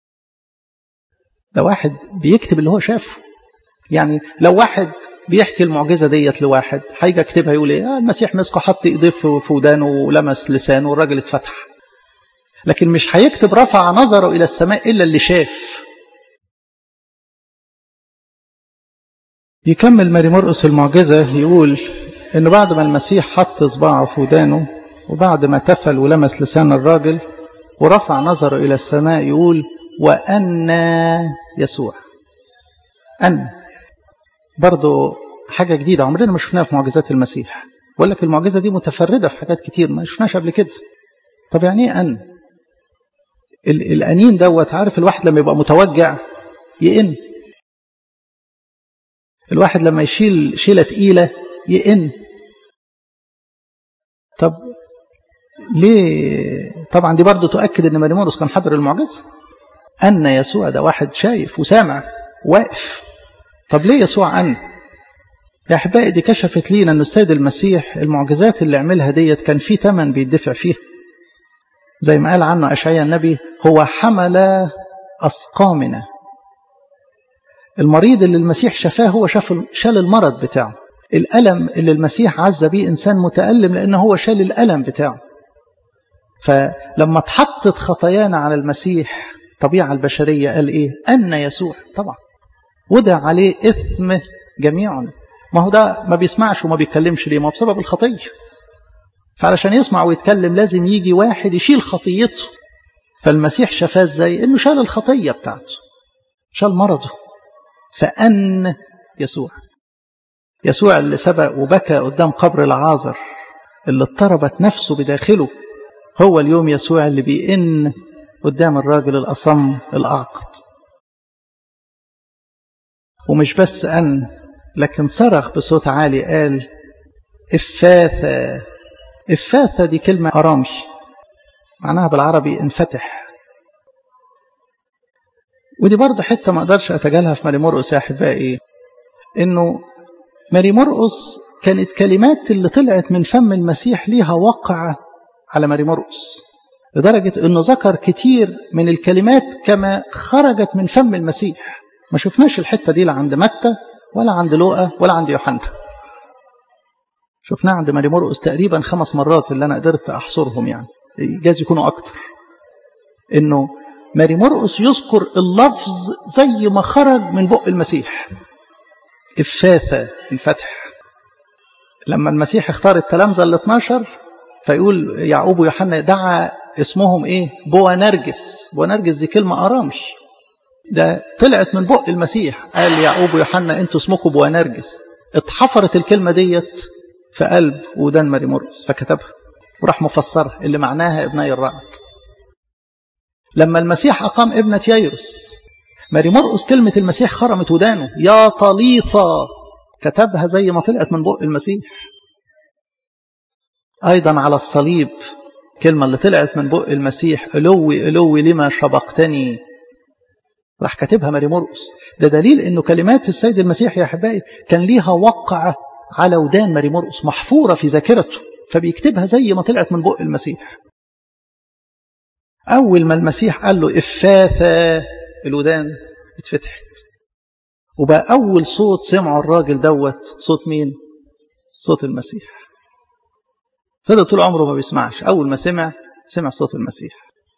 ده واحد بيكتب اللي هو شافه يعني لو واحد بيحكي المعجزة ديت لواحد هيجي يكتبها يقول ايه آه المسيح مسكه حط ايديه في ودانه ولمس لسانه والراجل اتفتح لكن مش هيكتب رفع نظره إلى السماء إلا اللي شاف يكمل ماري مرقس المعجزة يقول إنه بعد ما المسيح حط صباعه في ودانه وبعد ما تفل ولمس لسان الراجل ورفع نظره إلى السماء يقول وأن يسوع أن برضو حاجة جديدة عمرنا ما شفناها في معجزات المسيح بقول لك المعجزة دي متفردة في حاجات كتير ما شفناش قبل كده طب يعني ايه أن الأنين دوت عارف الواحد لما يبقى متوجع يئن الواحد لما يشيل شيلة تقيلة يئن طب ليه طبعا دي برضو تؤكد ان مريمونوس كان حضر المعجزة أن يسوع ده واحد شايف وسامع واقف طب ليه يسوع أن يا أحبائي دي كشفت لينا أن السيد المسيح المعجزات اللي عملها ديت كان في تمن بيدفع فيها زي ما قال عنه أشعياء النبي هو حمل أسقامنا المريض اللي المسيح شفاه هو شاف شال المرض بتاعه الألم اللي المسيح عز بيه إنسان متألم لأنه هو شال الألم بتاعه فلما اتحطت خطايانا على المسيح الطبيعة البشرية قال إيه أن يسوع طبعا وضع عليه إثم جميعنا ما هو ده ما بيسمعش وما بيتكلمش ليه ما هو بسبب الخطية فعلشان يسمع ويتكلم لازم يجي واحد يشيل خطيته فالمسيح شفاه ازاي انه شال الخطية بتاعته شال مرضه فأن يسوع يسوع اللي سبق وبكى قدام قبر العازر اللي اضطربت نفسه بداخله هو اليوم يسوع اللي بيئن قدام الراجل الأصم الأعقد ومش بس أن لكن صرخ بصوت عالي قال إفاثة إفاثة دي كلمة أرامي معناها بالعربي انفتح ودي برضه حتة ما أقدرش أتجاهلها في ماري مرقس يا أحبائي إنه ماري مرقس كانت كلمات اللي طلعت من فم المسيح ليها وقع على ماري مرقس لدرجة أنه ذكر كتير من الكلمات كما خرجت من فم المسيح ما شفناش الحتة دي لا عند متى ولا عند لوقا ولا عند يوحنا شفناها عند ماري مرقس تقريبا خمس مرات اللي أنا قدرت أحصرهم يعني جاز يكونوا أكتر إنه ماري مرقس يذكر اللفظ زي ما خرج من بق المسيح إفاثة الفتح لما المسيح اختار التلامذة ال 12 فيقول يعقوب ويوحنا دعا اسمهم ايه بوانرجس بوانرجس دي كلمة أرامي ده طلعت من بق المسيح قال يعقوب ويوحنا انتوا اسمكم بوانرجس اتحفرت الكلمة ديت في قلب ودان ماري مرقس فكتبها وراح مفسرها اللي معناها ابني الرعد لما المسيح أقام ابنة ييروس ماري مرقس كلمة المسيح خرمت ودانه يا طليثة كتبها زي ما طلعت من بق المسيح أيضا على الصليب كلمة اللي طلعت من بق المسيح ألوي ألوي لما شبقتني راح كاتبها ماري مرقس ده دليل انه كلمات السيد المسيح يا احبائي كان ليها وقع على ودان ماري مرقس محفوره في ذاكرته فبيكتبها زي ما طلعت من بق المسيح اول ما المسيح قال له افاثه الودان اتفتحت وبقى اول صوت سمعه الراجل دوت صوت مين صوت المسيح فضل طول عمره ما بيسمعش اول ما سمع سمع صوت المسيح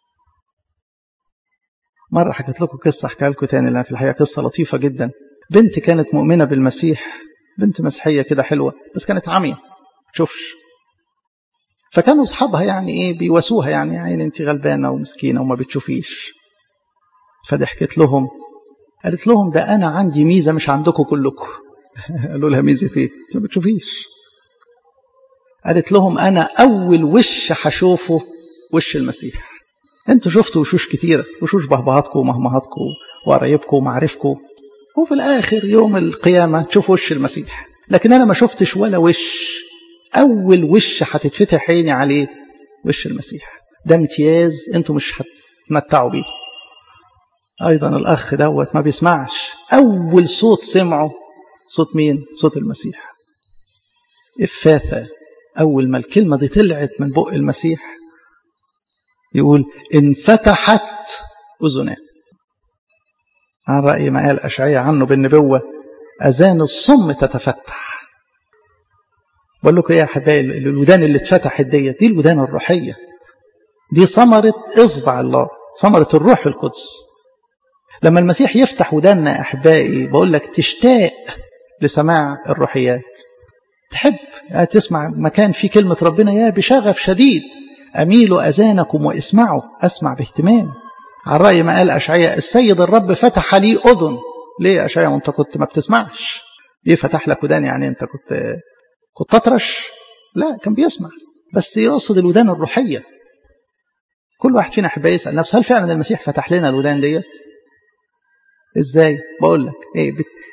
مرة حكيت لكم قصة أحكيها لكم تاني لأن في الحقيقة قصة لطيفة جدا بنت كانت مؤمنة بالمسيح بنت مسيحية كده حلوة بس كانت عمية تشوفش فكانوا أصحابها يعني إيه بيواسوها يعني يعني أنت غلبانة ومسكينة وما بتشوفيش فضحكت لهم قالت لهم ده أنا عندي ميزة مش عندكم كلكم قالوا لها ميزة إيه؟ أنت ما بتشوفيش قالت لهم أنا أول وش هشوفه وش المسيح انتوا شفتوا وشوش كتيرة وشوش بهبهاتكم ومهمهاتكم وقرايبكم ومعارفكم وفي الآخر يوم القيامة تشوفوا وش المسيح لكن أنا ما شفتش ولا وش أول وش هتتفتح عيني عليه وش المسيح ده امتياز انتوا مش هتمتعوا بيه أيضا الأخ دوت ما بيسمعش أول صوت سمعه صوت مين؟ صوت المسيح إفاثة أول ما الكلمة دي طلعت من بق المسيح يقول انفتحت أذناه عن رأي ما قال أشعية عنه بالنبوة أذان الصم تتفتح بقول لكم يا حبايبي الودان اللي اتفتحت ديت دي الودان الروحية دي ثمرة إصبع الله ثمرة الروح القدس لما المسيح يفتح وداننا أحبائي بقول لك تشتاق لسماع الروحيات تحب تسمع مكان فيه كلمة ربنا يا بشغف شديد أميلوا أذانكم واسمعوا أسمع باهتمام على رأي ما قال أشعياء السيد الرب فتح لي أذن ليه يا أشعياء وأنت كنت ما بتسمعش ليه فتح لك ودان يعني أنت كنت كنت تطرش لا كان بيسمع بس يقصد الودان الروحية كل واحد فينا حبا يسأل نفسه هل فعلا المسيح فتح لنا الودان ديت ازاي بقول لك ايه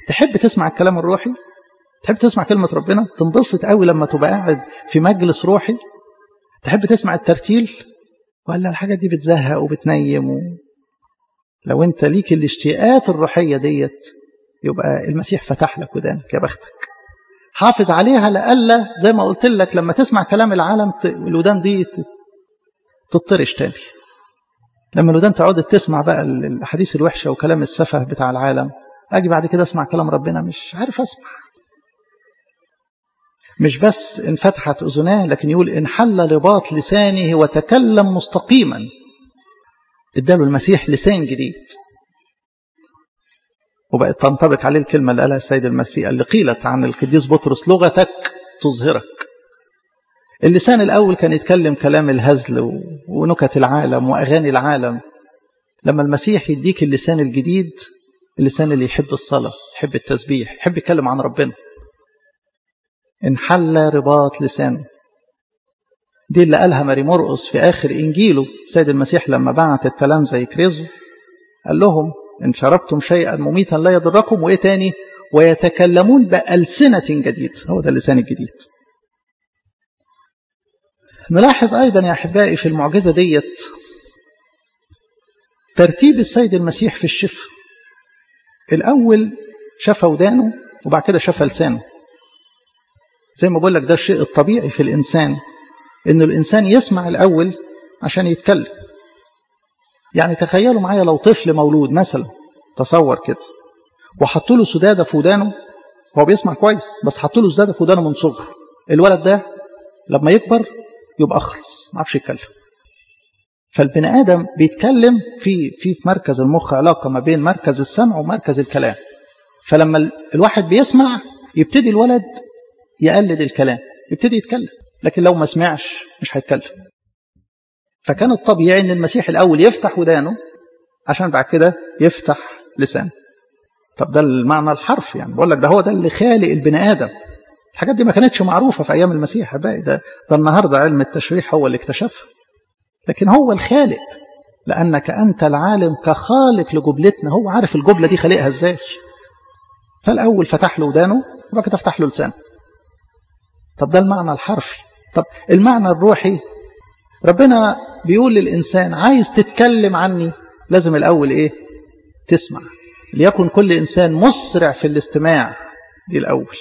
تحب تسمع الكلام الروحي تحب تسمع كلمة ربنا تنبسط قوي لما تبقى قاعد في مجلس روحي تحب تسمع الترتيل ولا الحاجات دي بتزهق وبتنيم و... لو انت ليك الاشتياقات الروحية ديت يبقى المسيح فتح لك ودانك يا بختك حافظ عليها لألا زي ما قلت لك لما تسمع كلام العالم الودان دي تطرش تاني لما الودان تقعد تسمع بقى الأحاديث الوحشة وكلام السفه بتاع العالم أجي بعد كده أسمع كلام ربنا مش عارف أسمع مش بس انفتحت أذناه لكن يقول إن حل رباط لسانه وتكلم مستقيما اداله المسيح لسان جديد وبقت تنطبق عليه الكلمة اللي قالها السيد المسيح اللي قيلت عن القديس بطرس لغتك تظهرك اللسان الأول كان يتكلم كلام الهزل ونكت العالم وأغاني العالم لما المسيح يديك اللسان الجديد اللسان اللي يحب الصلاة يحب التسبيح يحب يتكلم عن ربنا انحل رباط لسانه دي اللي قالها ماري مرقس في آخر إنجيله السيد المسيح لما بعت التلامذة يكرزوا قال لهم إن شربتم شيئا مميتا لا يضركم وإيه تاني ويتكلمون بألسنة جديد هو ده اللسان الجديد نلاحظ أيضا يا أحبائي في المعجزة ديت ترتيب السيد المسيح في الشفاء الأول شفى ودانه وبعد كده شفى لسانه زي ما بقول لك ده الشيء الطبيعي في الإنسان إن الإنسان يسمع الأول عشان يتكلم يعني تخيلوا معايا لو طفل مولود مثلا تصور كده وحطوا له سداده في ودانه هو بيسمع كويس بس حطوا له سداده في ودانه من صغره الولد ده لما يكبر يبقى اخرس ما عرفش يتكلم فالبني ادم بيتكلم في في في مركز المخ علاقه ما بين مركز السمع ومركز الكلام فلما الواحد بيسمع يبتدي الولد يقلد الكلام يبتدي يتكلم لكن لو ما سمعش مش هيتكلم فكان الطبيعي ان المسيح الاول يفتح ودانه عشان بعد كده يفتح لسانه طب ده المعنى الحرفي يعني بقول لك ده هو ده اللي خالق البني ادم الحاجات دي ما كانتش معروفه في ايام المسيح باقي ده ده النهارده علم التشريح هو اللي اكتشفها لكن هو الخالق لانك انت العالم كخالق لجبلتنا هو عارف الجبله دي خالقها ازاي فالاول فتح له ودانه وبعد كده فتح له لسانه طب ده المعنى الحرفي طب المعنى الروحي ربنا بيقول للإنسان عايز تتكلم عني لازم الأول إيه تسمع ليكن كل إنسان مسرع في الاستماع دي الأول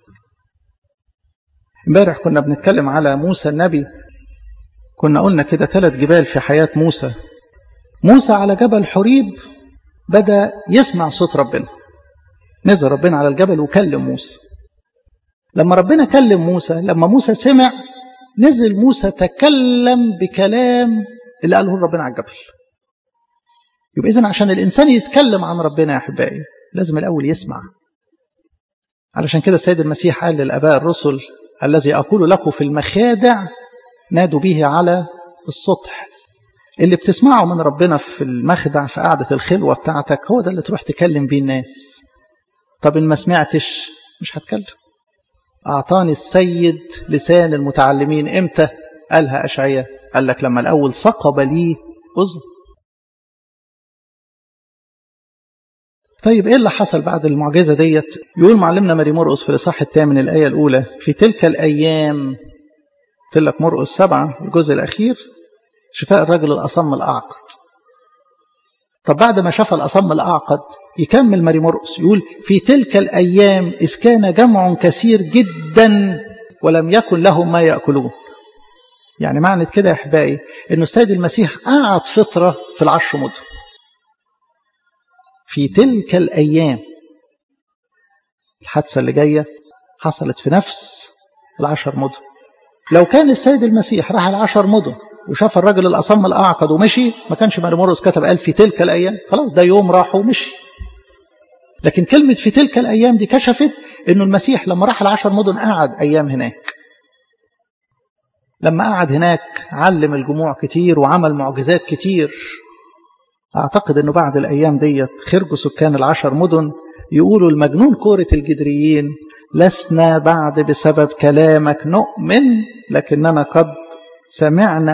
امبارح كنا بنتكلم على موسى النبي كنا قلنا كده ثلاث جبال في حياة موسى موسى على جبل حريب بدأ يسمع صوت ربنا نزل ربنا على الجبل وكلم موسى لما ربنا كلم موسى لما موسى سمع نزل موسى تكلم بكلام اللي قاله ربنا على الجبل يبقى إذن عشان الإنسان يتكلم عن ربنا يا أحبائي لازم الأول يسمع علشان كده السيد المسيح قال للآباء الرسل الذي أقول لكم في المخادع نادوا به على السطح اللي بتسمعه من ربنا في المخدع في قعدة الخلوة بتاعتك هو ده اللي تروح تكلم بيه الناس طب إن ما سمعتش مش هتكلم أعطاني السيد لسان المتعلمين إمتى قالها أشعية قال لك لما الأول ثقب لي أذن طيب إيه اللي حصل بعد المعجزة ديت يقول معلمنا ماري مرقس في الإصحاح الثامن الآية الأولى في تلك الأيام قلت لك مرقس سبعة الجزء الأخير شفاء الرجل الأصم الأعقد طب بعد ما شفى الأصم الأعقد يكمل ماري مرقس يقول في تلك الأيام إذ كان جمع كثير جدا ولم يكن لهم ما يأكلون يعني معنى كده يا أحبائي أنه السيد المسيح قعد فترة في العشر مدن في تلك الأيام الحادثة اللي جاية حصلت في نفس العشر مدن لو كان السيد المسيح راح العشر مدن وشاف الرجل الأصم الأعقد ومشي ما كانش ماري مرقس كتب قال في تلك الأيام خلاص ده يوم راح ومشي لكن كلمة في تلك الأيام دي كشفت أنه المسيح لما راح العشر مدن قعد أيام هناك لما قعد هناك علم الجموع كتير وعمل معجزات كتير أعتقد أنه بعد الأيام ديت خرجوا سكان العشر مدن يقولوا المجنون كورة الجدريين لسنا بعد بسبب كلامك نؤمن لكننا قد سمعنا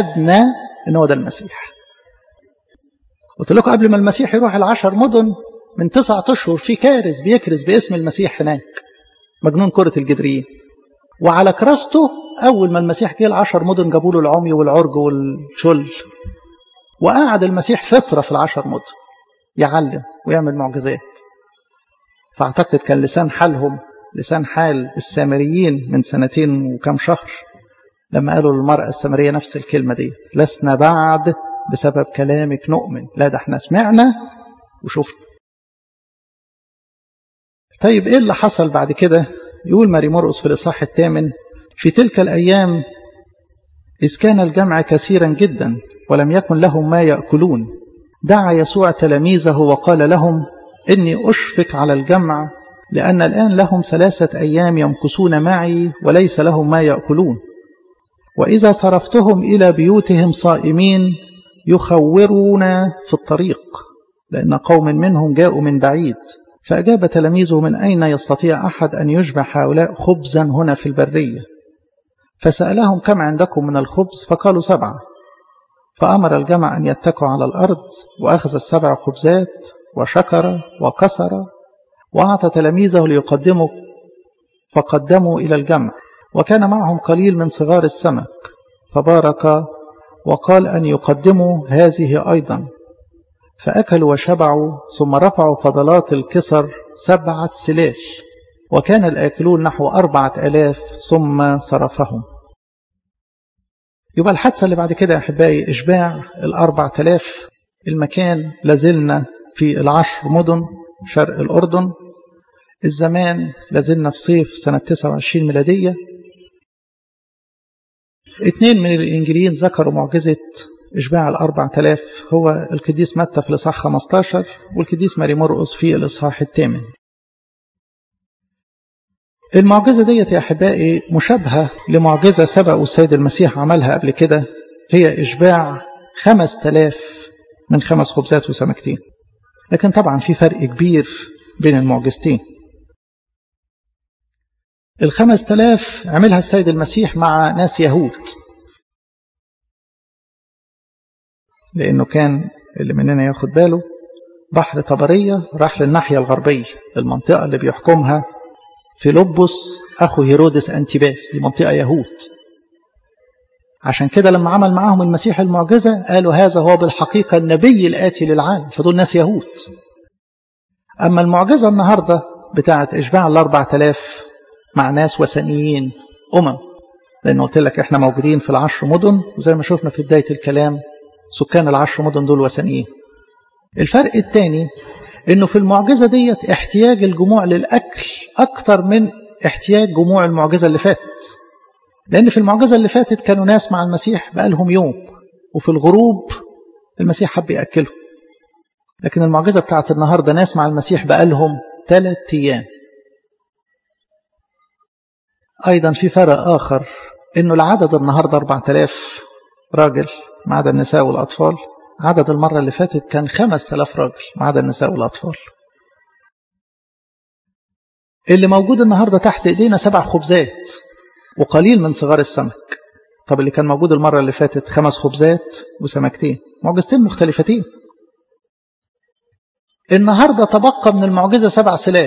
وشاهدنا ان هو ده المسيح قلت لكم قبل ما المسيح يروح العشر مدن من تسعة أشهر في كارث بيكرز باسم المسيح هناك مجنون كرة الجدريين وعلى كراسته أول ما المسيح جه العشر مدن جابوا له العمي والعرج والشل وقعد المسيح فترة في العشر مدن يعلم ويعمل معجزات فأعتقد كان لسان حالهم لسان حال السامريين من سنتين وكم شهر لما قالوا للمرأة السامرية نفس الكلمة دي لسنا بعد بسبب كلامك نؤمن لا ده احنا سمعنا وشفنا طيب ايه اللي حصل بعد كده يقول ماري مرقس في الإصحاح الثامن في تلك الأيام إذ كان الجمع كثيرا جدا ولم يكن لهم ما يأكلون دعا يسوع تلاميذه وقال لهم إني أشفق على الجمع لأن الآن لهم ثلاثة أيام يمكثون معي وليس لهم ما يأكلون وإذا صرفتهم إلى بيوتهم صائمين يخورون في الطريق لأن قوم منهم جاءوا من بعيد فأجاب تلاميذه من أين يستطيع أحد أن يشبع هؤلاء خبزا هنا في البرية فسألهم كم عندكم من الخبز فقالوا سبعة فأمر الجمع أن يتكوا على الأرض وأخذ السبع خبزات وشكر وكسر وأعطى تلاميذه ليقدموا فقدموا إلى الجمع وكان معهم قليل من صغار السمك فبارك وقال أن يقدموا هذه أيضا فأكلوا وشبعوا ثم رفعوا فضلات الكسر سبعة سلال وكان الآكلون نحو أربعة ألاف ثم صرفهم يبقى الحادثة اللي بعد كده يا أحبائي إشباع الأربعة ألاف المكان لازلنا في العشر مدن شرق الأردن الزمان لازلنا في صيف سنة 29 ميلادية اثنين من الإنجيليين ذكروا معجزة إشباع الأربع تلاف هو القديس متى في الإصحاح 15 والقديس ماري مرقس في الإصحاح الثامن المعجزة ديت يا أحبائي مشابهة لمعجزة سبق والسيد المسيح عملها قبل كده هي إشباع خمس تلاف من خمس خبزات وسمكتين لكن طبعا في فرق كبير بين المعجزتين الخمس تلاف عملها السيد المسيح مع ناس يهود لأنه كان اللي مننا ياخد باله بحر طبرية راح للناحية الغربية المنطقة اللي بيحكمها فيلبس أخو هيرودس أنتيباس دي منطقة يهود عشان كده لما عمل معاهم المسيح المعجزة قالوا هذا هو بالحقيقة النبي الآتي للعالم فدول ناس يهود أما المعجزة النهاردة بتاعة إشباع الأربع تلاف مع ناس وثنيين أمم لأن قلت لك إحنا موجودين في العشر مدن وزي ما شفنا في بداية الكلام سكان العشر مدن دول وثنيين الفرق الثاني انه في المعجزة ديت احتياج الجموع للأكل أكتر من احتياج جموع المعجزة اللي فاتت لأن في المعجزة اللي فاتت كانوا ناس مع المسيح بقالهم يوم وفي الغروب المسيح حب يأكلهم لكن المعجزة بتاعت النهاردة ناس مع المسيح بقالهم ثلاث أيام أيضا في فرق آخر إنه العدد النهاردة 4000 راجل ما عدا النساء والأطفال عدد المرة اللي فاتت كان 5000 راجل ما عدا النساء والأطفال اللي موجود النهاردة تحت إيدينا سبع خبزات وقليل من صغار السمك طب اللي كان موجود المرة اللي فاتت خمس خبزات وسمكتين معجزتين مختلفتين النهاردة تبقى من المعجزة سبع سلال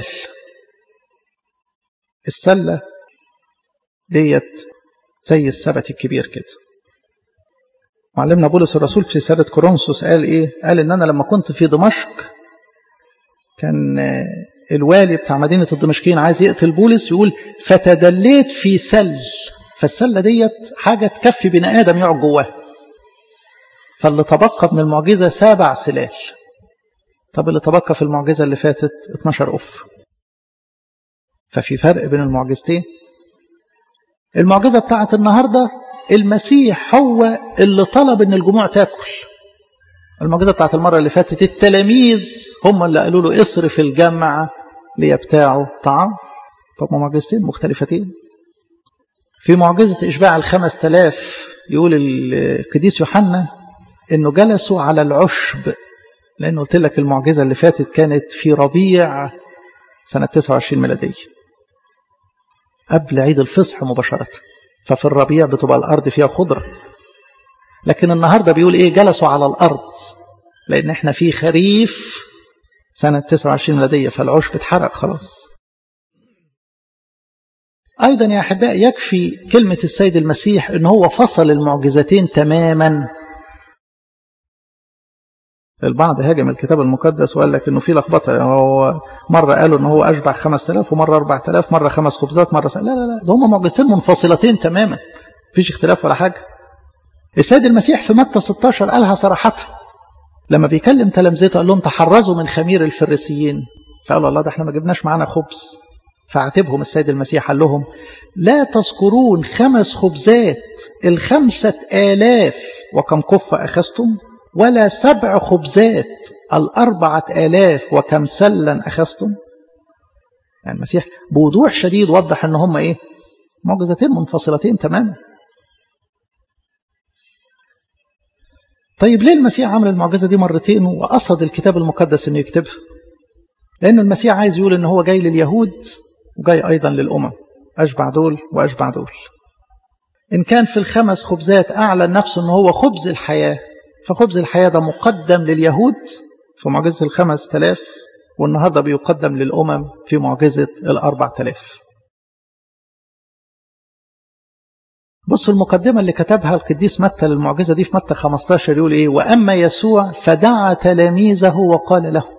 السلة ديت زي السبت الكبير كده معلمنا بولس الرسول في سيرة كورنثوس قال ايه قال ان انا لما كنت في دمشق كان الوالي بتاع مدينة الدمشقيين عايز يقتل بولس يقول فتدليت في سل فالسلة ديت حاجة تكفي بني آدم يقعد جواها فاللي تبقى من المعجزة سبع سلال طب اللي تبقى في المعجزة اللي فاتت 12 أف ففي فرق بين المعجزتين المعجزة بتاعت النهاردة المسيح هو اللي طلب ان الجموع تاكل المعجزة بتاعت المرة اللي فاتت التلاميذ هم اللي قالوا له اصرف الجمع ليبتاعوا طعام فهم معجزتين مختلفتين في معجزة إشباع الخمس تلاف يقول القديس يوحنا إنه جلسوا على العشب لأنه قلت لك المعجزة اللي فاتت كانت في ربيع سنة 29 ميلادية قبل عيد الفصح مباشرة ففي الربيع بتبقى الأرض فيها خضرة لكن النهاردة بيقول إيه جلسوا على الأرض لأن إحنا في خريف سنة 29 ميلادية فالعشب اتحرق خلاص أيضا يا أحباء يكفي كلمة السيد المسيح أن هو فصل المعجزتين تماما البعض هاجم الكتاب المقدس وقال لك انه في لخبطه هو مره قالوا ان هو اشبع 5000 ومره 4000 مره خمس خبزات مره سنة. لا لا لا ده هم معجزتين منفصلتين تماما مفيش اختلاف ولا حاجه السيد المسيح في متى 16 قالها صراحه لما بيكلم تلامذته قال لهم تحرزوا من خمير الفريسيين فقالوا الله ده احنا ما جبناش معانا خبز فعاتبهم السيد المسيح قال لهم لا تذكرون خمس خبزات الخمسة آلاف وكم كفة أخذتم ولا سبع خبزات الأربعة آلاف وكم سلا أخذتم يعني المسيح بوضوح شديد وضح أن هم إيه معجزتين منفصلتين تماما طيب ليه المسيح عمل المعجزة دي مرتين وقصد الكتاب المقدس أنه يكتبها لأنه المسيح عايز يقول أن هو جاي لليهود وجاي أيضا للأمم أشبع دول وأشبع دول إن كان في الخمس خبزات أعلن نفسه أنه هو خبز الحياة فخبز الحياة ده مقدم لليهود في معجزة الخمس تلاف والنهاردة بيقدم للأمم في معجزة الأربع تلاف بصوا المقدمة اللي كتبها القديس متى للمعجزة دي في متى 15 يقول إيه وأما يسوع فدعا تلاميذه وقال له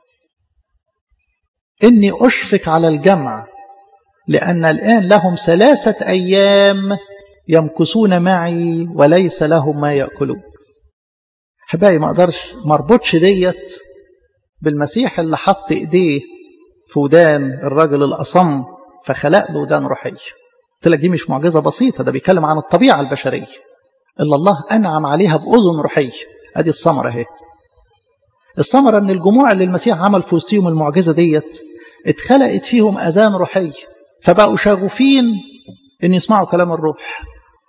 إني أشفق على الجمع لأن الآن لهم ثلاثة أيام يمكثون معي وليس لهم ما يأكلون حبايبي ما اقدرش ما اربطش ديت بالمسيح اللي حط ايديه في ودان الراجل الاصم فخلق له ودان روحيه قلت لك دي مش معجزه بسيطه ده بيتكلم عن الطبيعه البشريه اللي الله انعم عليها باذن روحيه ادي الثمره اهي الثمره ان الجموع اللي المسيح عمل في وسطهم المعجزه ديت اتخلقت فيهم اذان روحيه فبقوا شغوفين ان يسمعوا كلام الروح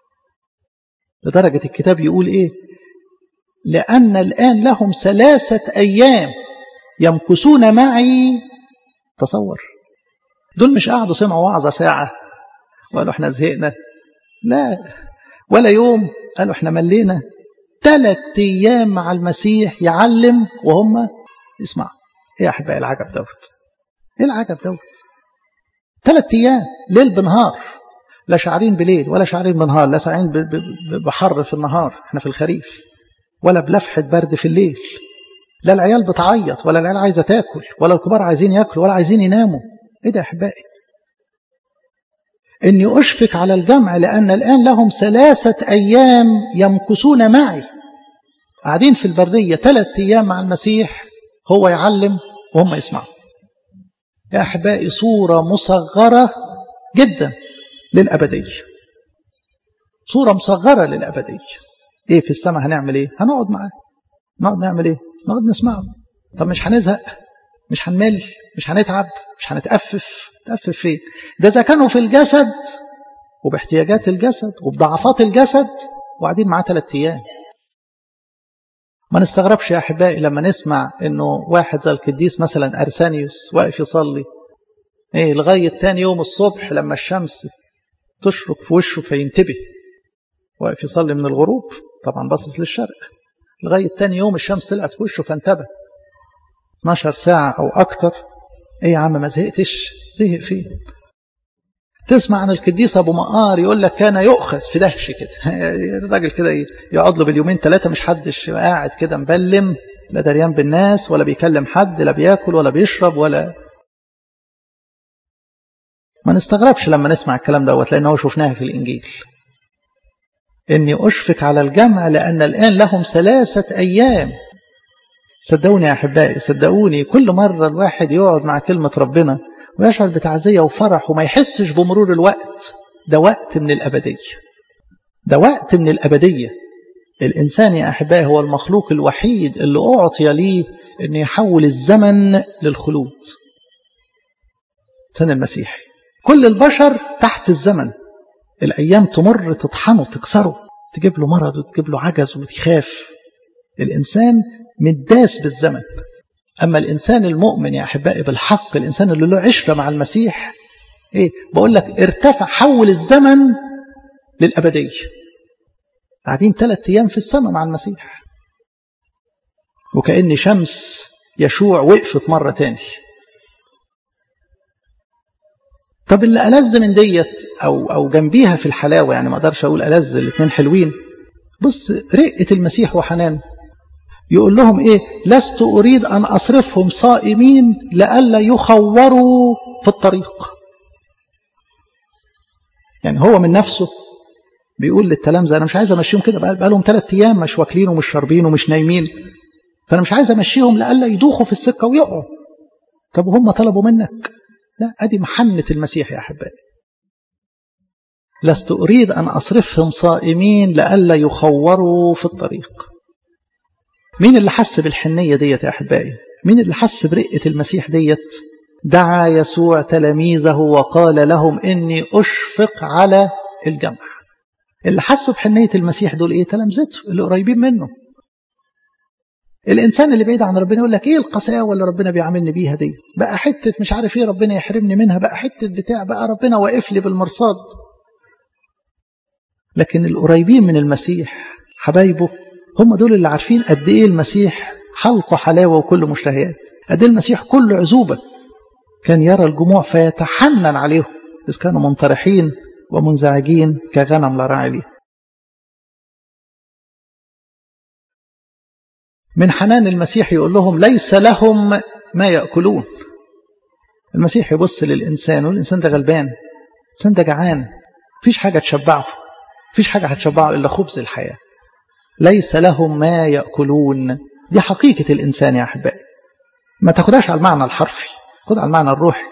لدرجه الكتاب يقول ايه لأن الآن لهم ثلاثة أيام يمكثون معي تصور دول مش قعدوا سمعوا وعظة ساعة وقالوا احنا زهقنا لا ولا يوم قالوا احنا ملينا ثلاث أيام مع المسيح يعلم وهم يسمعوا ايه يا أحبائي العجب دوت ايه العجب دوت ثلاث أيام ليل بنهار لا شعرين بليل ولا شعرين بنهار لا ساعين بحر في النهار احنا في الخريف ولا بلفحة برد في الليل لا العيال بتعيط ولا العيال عايزة تاكل ولا الكبار عايزين ياكلوا ولا عايزين يناموا ايه ده يا احبائي اني اشفق على الجمع لان الان لهم ثلاثة ايام يمكثون معي قاعدين في البرية ثلاث ايام مع المسيح هو يعلم وهم يسمعوا يا احبائي صورة مصغرة جدا للابدية صورة مصغرة للابدية ايه في السماء هنعمل ايه هنقعد معاه نقعد نعمل ايه نقعد نسمعه طب مش هنزهق مش هنمل مش هنتعب مش هنتأفف تأفف فين ده اذا كانوا في الجسد وباحتياجات الجسد وبضعفات الجسد وقاعدين معاه ثلاث ايام ما نستغربش يا احبائي لما نسمع انه واحد زي القديس مثلا ارسانيوس واقف يصلي ايه لغايه تاني يوم الصبح لما الشمس تشرق في وشه فينتبه واقف يصلي من الغروب طبعا باصص للشرق لغاية تاني يوم الشمس طلعت في وشه فانتبه 12 ساعة أو أكتر إيه يا عم ما زهقتش زهق فيه تسمع عن القديس أبو مقار يقول لك كان يؤخذ في دهش كده الراجل كده يقعد له باليومين ثلاثة مش حدش قاعد كده مبلم لا دريان بالناس ولا بيكلم حد لا بياكل ولا بيشرب ولا ما نستغربش لما نسمع الكلام دوت لأنه شفناها في الإنجيل إني أشفق على الجمع لأن الآن لهم ثلاثة أيام صدقوني يا أحبائي صدقوني كل مرة الواحد يقعد مع كلمة ربنا ويشعر بتعزية وفرح وما يحسش بمرور الوقت ده وقت من الأبدية ده وقت من الأبدية الإنسان يا أحبائي هو المخلوق الوحيد اللي أعطي ليه أن يحول الزمن للخلود سنة المسيحي كل البشر تحت الزمن الأيام تمر تطحنه تكسره تجيب له مرض وتجيب له عجز وتخاف الإنسان متداس بالزمن أما الإنسان المؤمن يا أحبائي بالحق الإنسان اللي له عشرة مع المسيح إيه بقول لك ارتفع حول الزمن للأبدية قاعدين ثلاث أيام في السماء مع المسيح وكأن شمس يشوع وقفت مرة تاني طب اللي ألذ من ديت أو أو جنبيها في الحلاوة يعني ما أقدرش أقول ألذ الاتنين حلوين بص رقة المسيح وحنانه يقول لهم إيه لست أريد أن أصرفهم صائمين لئلا يخوروا في الطريق يعني هو من نفسه بيقول للتلامذة أنا مش عايز أمشيهم كده بقى لهم ثلاث أيام مش واكلين ومش شاربين ومش نايمين فأنا مش عايز أمشيهم لئلا يدوخوا في السكة ويقعوا طب هم طلبوا منك لا أدي محنة المسيح يا أحبائي لست أريد أن أصرفهم صائمين لئلا يخوروا في الطريق مين اللي حس بالحنية ديت يا أحبائي مين اللي حس برقة المسيح ديت دعا يسوع تلاميذه وقال لهم إني أشفق على الجمع اللي حسوا بحنية المسيح دول إيه تلامذته اللي قريبين منه الإنسان اللي بعيد عن ربنا يقول لك إيه القساوة اللي ربنا بيعاملني بيها دي بقى حتة مش عارف إيه ربنا يحرمني منها بقى حتة بتاع بقى ربنا واقف لي بالمرصاد لكن القريبين من المسيح حبايبه هم دول اللي عارفين قد إيه المسيح حلقه حلاوة وكل مشتهيات قد إيه المسيح كل عزوبة كان يرى الجموع فيتحنن عليهم إذ كانوا منطرحين ومنزعجين كغنم لا راعي ليه من حنان المسيح يقول لهم ليس لهم ما يأكلون المسيح يبص للإنسان والإنسان ده غلبان الإنسان ده جعان مفيش حاجة تشبعه مفيش حاجة هتشبعه إلا خبز الحياة ليس لهم ما يأكلون دي حقيقة الإنسان يا أحبائي ما تاخدهاش على المعنى الحرفي خد على المعنى الروحي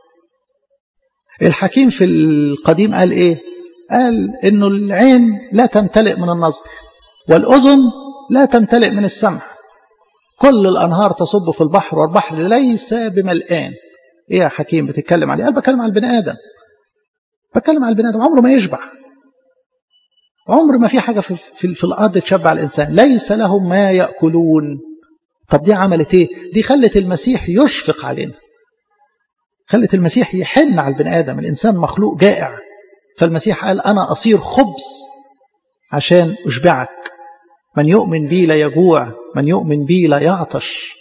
الحكيم في القديم قال إيه قال إنه العين لا تمتلئ من النظر والأذن لا تمتلئ من السمع كل الأنهار تصب في البحر والبحر ليس بملآن إيه يا حكيم بتتكلم عليه قال بتكلم على البني آدم بتكلم على البني آدم عمره ما يشبع عمر ما في حاجة في, في, في الأرض تشبع الإنسان ليس لهم ما يأكلون طب دي عملت إيه دي خلت المسيح يشفق علينا خلت المسيح يحن على البني آدم الإنسان مخلوق جائع فالمسيح قال أنا أصير خبز عشان أشبعك من يؤمن بي لا يجوع من يؤمن بي لا يعطش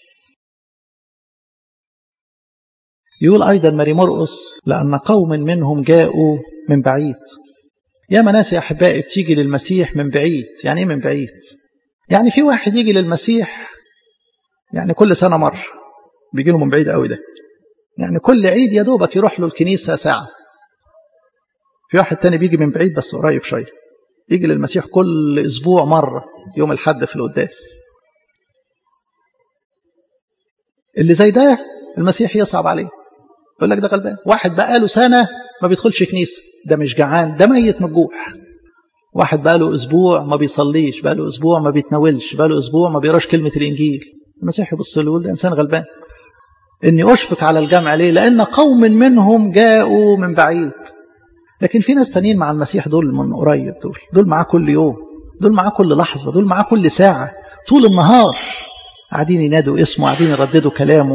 يقول أيضا ماري مرقس لأن قوم منهم جاءوا من بعيد يا ناس يا أحبائي بتيجي للمسيح من بعيد يعني إيه من بعيد يعني في واحد يجي للمسيح يعني كل سنة مرة بيجي له من بعيد قوي ده يعني كل عيد يا دوبك يروح له الكنيسة ساعة في واحد تاني بيجي من بعيد بس قريب شوية يجي للمسيح كل أسبوع مرة يوم الحد في القداس اللي زي ده المسيح يصعب عليه يقول لك ده غلبان واحد بقاله سنة ما بيدخلش كنيسة ده مش جعان ده ميت من الجوع واحد بقاله أسبوع ما بيصليش بقاله أسبوع ما بيتناولش بقاله أسبوع ما بيقراش كلمة الإنجيل المسيح يبص له يقول ده إنسان غلبان إني أشفق على الجمع ليه لأن قوم منهم جاءوا من بعيد لكن في ناس تانيين مع المسيح دول من قريب دول دول معاه كل يوم دول معاه كل لحظة دول معاه كل ساعة طول النهار قاعدين ينادوا اسمه قاعدين يرددوا كلامه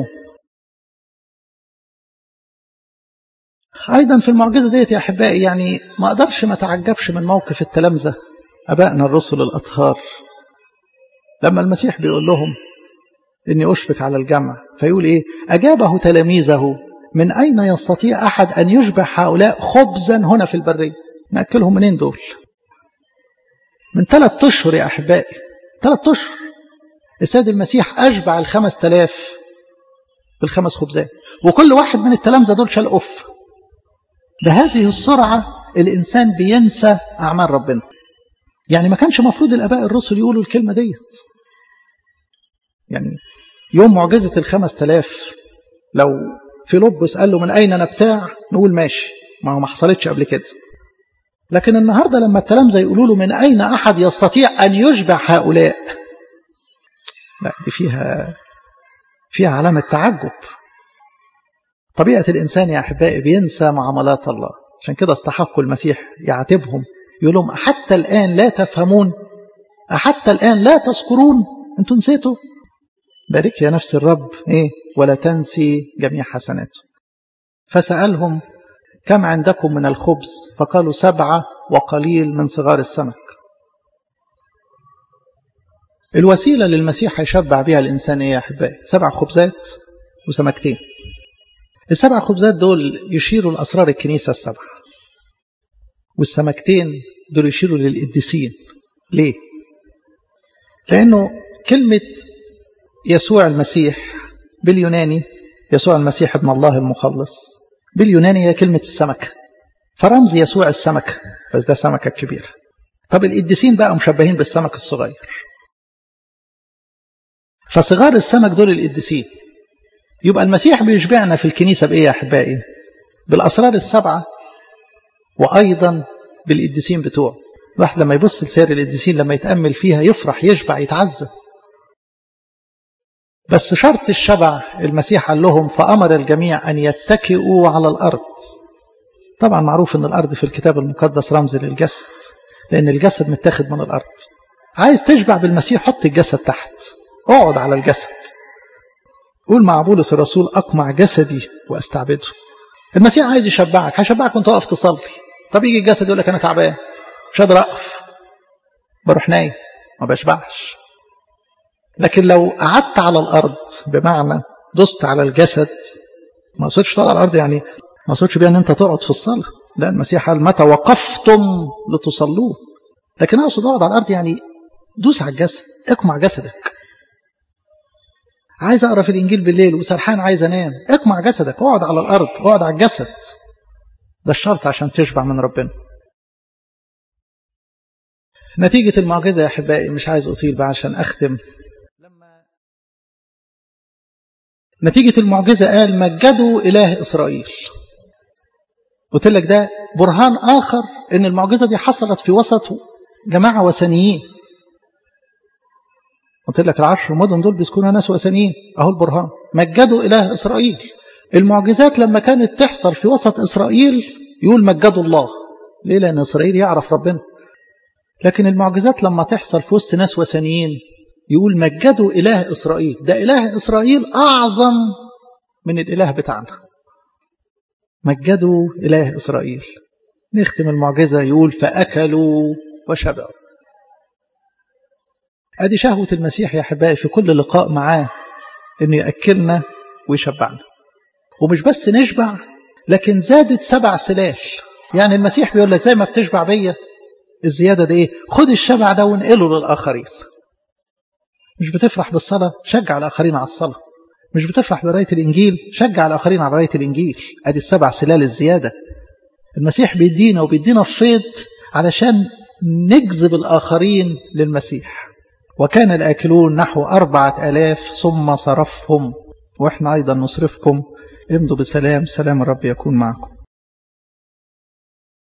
أيضا في المعجزة ديت يا أحبائي يعني ما أقدرش ما تعجبش من موقف التلامذة أبائنا الرسل الأطهار لما المسيح بيقول لهم إني أشفق على الجمع فيقول إيه أجابه تلاميذه من أين يستطيع أحد أن يشبع هؤلاء خبزا هنا في البرية نأكلهم منين دول من ثلاث أشهر يا أحبائي ثلاث أشهر السيد المسيح أشبع الخمس تلاف بالخمس خبزات وكل واحد من التلامذة دول شال أف بهذه السرعة الإنسان بينسى أعمال ربنا يعني ما كانش مفروض الآباء الرسل يقولوا الكلمة ديت يعني يوم معجزة الخمس تلاف لو فيلبس قال له من أين نبتاع نقول ماشي ما هو ما حصلتش قبل كده لكن النهاردة لما التلامذة يقولوا له من أين أحد يستطيع أن يشبع هؤلاء لا دي فيها فيها علامة تعجب طبيعة الإنسان يا أحبائي بينسى معاملات الله عشان كده استحقوا المسيح يعاتبهم يقول لهم حتى الآن لا تفهمون حتى الآن لا تذكرون أنتوا نسيتوا بارك يا نفس الرب إيه ولا تنسي جميع حسناته فسألهم كم عندكم من الخبز فقالوا سبعة وقليل من صغار السمك الوسيلة للمسيح هيشبع بها الإنسان إيه يا أحبائي سبع خبزات وسمكتين السبع خبزات دول يشيروا لأسرار الكنيسة السبعة والسمكتين دول يشيروا للقديسين ليه؟ لأنه كلمة يسوع المسيح باليوناني يسوع المسيح ابن الله المخلص باليوناني هي كلمة السمكة فرمز يسوع السمكة بس ده سمكة كبيرة طب القديسين بقى مشبهين بالسمك الصغير فصغار السمك دول القديسين يبقى المسيح بيشبعنا في الكنيسة بإيه يا أحبائي بالأسرار السبعة وأيضا بالقديسين بتوعه الواحد لما يبص لسير القديسين لما يتأمل فيها يفرح يشبع يتعزى بس شرط الشبع المسيح قال لهم فأمر الجميع أن يتكئوا على الأرض طبعا معروف أن الأرض في الكتاب المقدس رمز للجسد لأن الجسد متاخد من الأرض عايز تشبع بالمسيح حط الجسد تحت اقعد على الجسد قول مع بولس الرسول أقمع جسدي وأستعبده المسيح عايز يشبعك هشبعك وانت واقف تصلي طب يجي الجسد يقول لك أنا تعبان مش قادر أقف بروح نايم ما بشبعش لكن لو قعدت على الأرض بمعنى دست على الجسد ما اقصدش تقعد على الأرض يعني ما اقصدش بيها أن أنت تقعد في الصلاة لا المسيح قال متى وقفتم لتصلوه لكن أقصد اقعد على الأرض يعني دوس على الجسد اقمع جسدك عايز أقرأ في الإنجيل بالليل وسرحان عايز أنام اقمع جسدك اقعد على الأرض اقعد على الجسد ده الشرط عشان تشبع من ربنا نتيجة المعجزة يا أحبائي مش عايز أطيل بقى عشان أختم نتيجة المعجزة قال مجدوا إله إسرائيل قلت لك ده برهان آخر إن المعجزة دي حصلت في وسط جماعة وثنيين قلت لك العشر مدن دول بيسكنوا ناس وثنيين أهو البرهان مجدوا إله إسرائيل المعجزات لما كانت تحصل في وسط إسرائيل يقول مجدوا الله ليه لأن إسرائيل يعرف ربنا لكن المعجزات لما تحصل في وسط ناس وثنيين يقول مجدوا إله إسرائيل ده إله إسرائيل أعظم من الإله بتاعنا مجدوا إله إسرائيل نختم المعجزة يقول فأكلوا وشبعوا أدي شهوة المسيح يا أحبائي في كل لقاء معاه إنه يأكلنا ويشبعنا ومش بس نشبع لكن زادت سبع سلال يعني المسيح بيقول لك زي ما بتشبع بيا الزيادة دي إيه خد الشبع ده وانقله للآخرين مش بتفرح بالصلاة شجع الآخرين على الصلاة مش بتفرح بقراية الإنجيل شجع الآخرين على قراية الإنجيل أدي السبع سلال الزيادة المسيح بيدينا وبيدينا الفيض علشان نجذب الآخرين للمسيح وكان الآكلون نحو أربعة ألاف ثم صرفهم وإحنا أيضا نصرفكم امضوا بسلام سلام الرب يكون معكم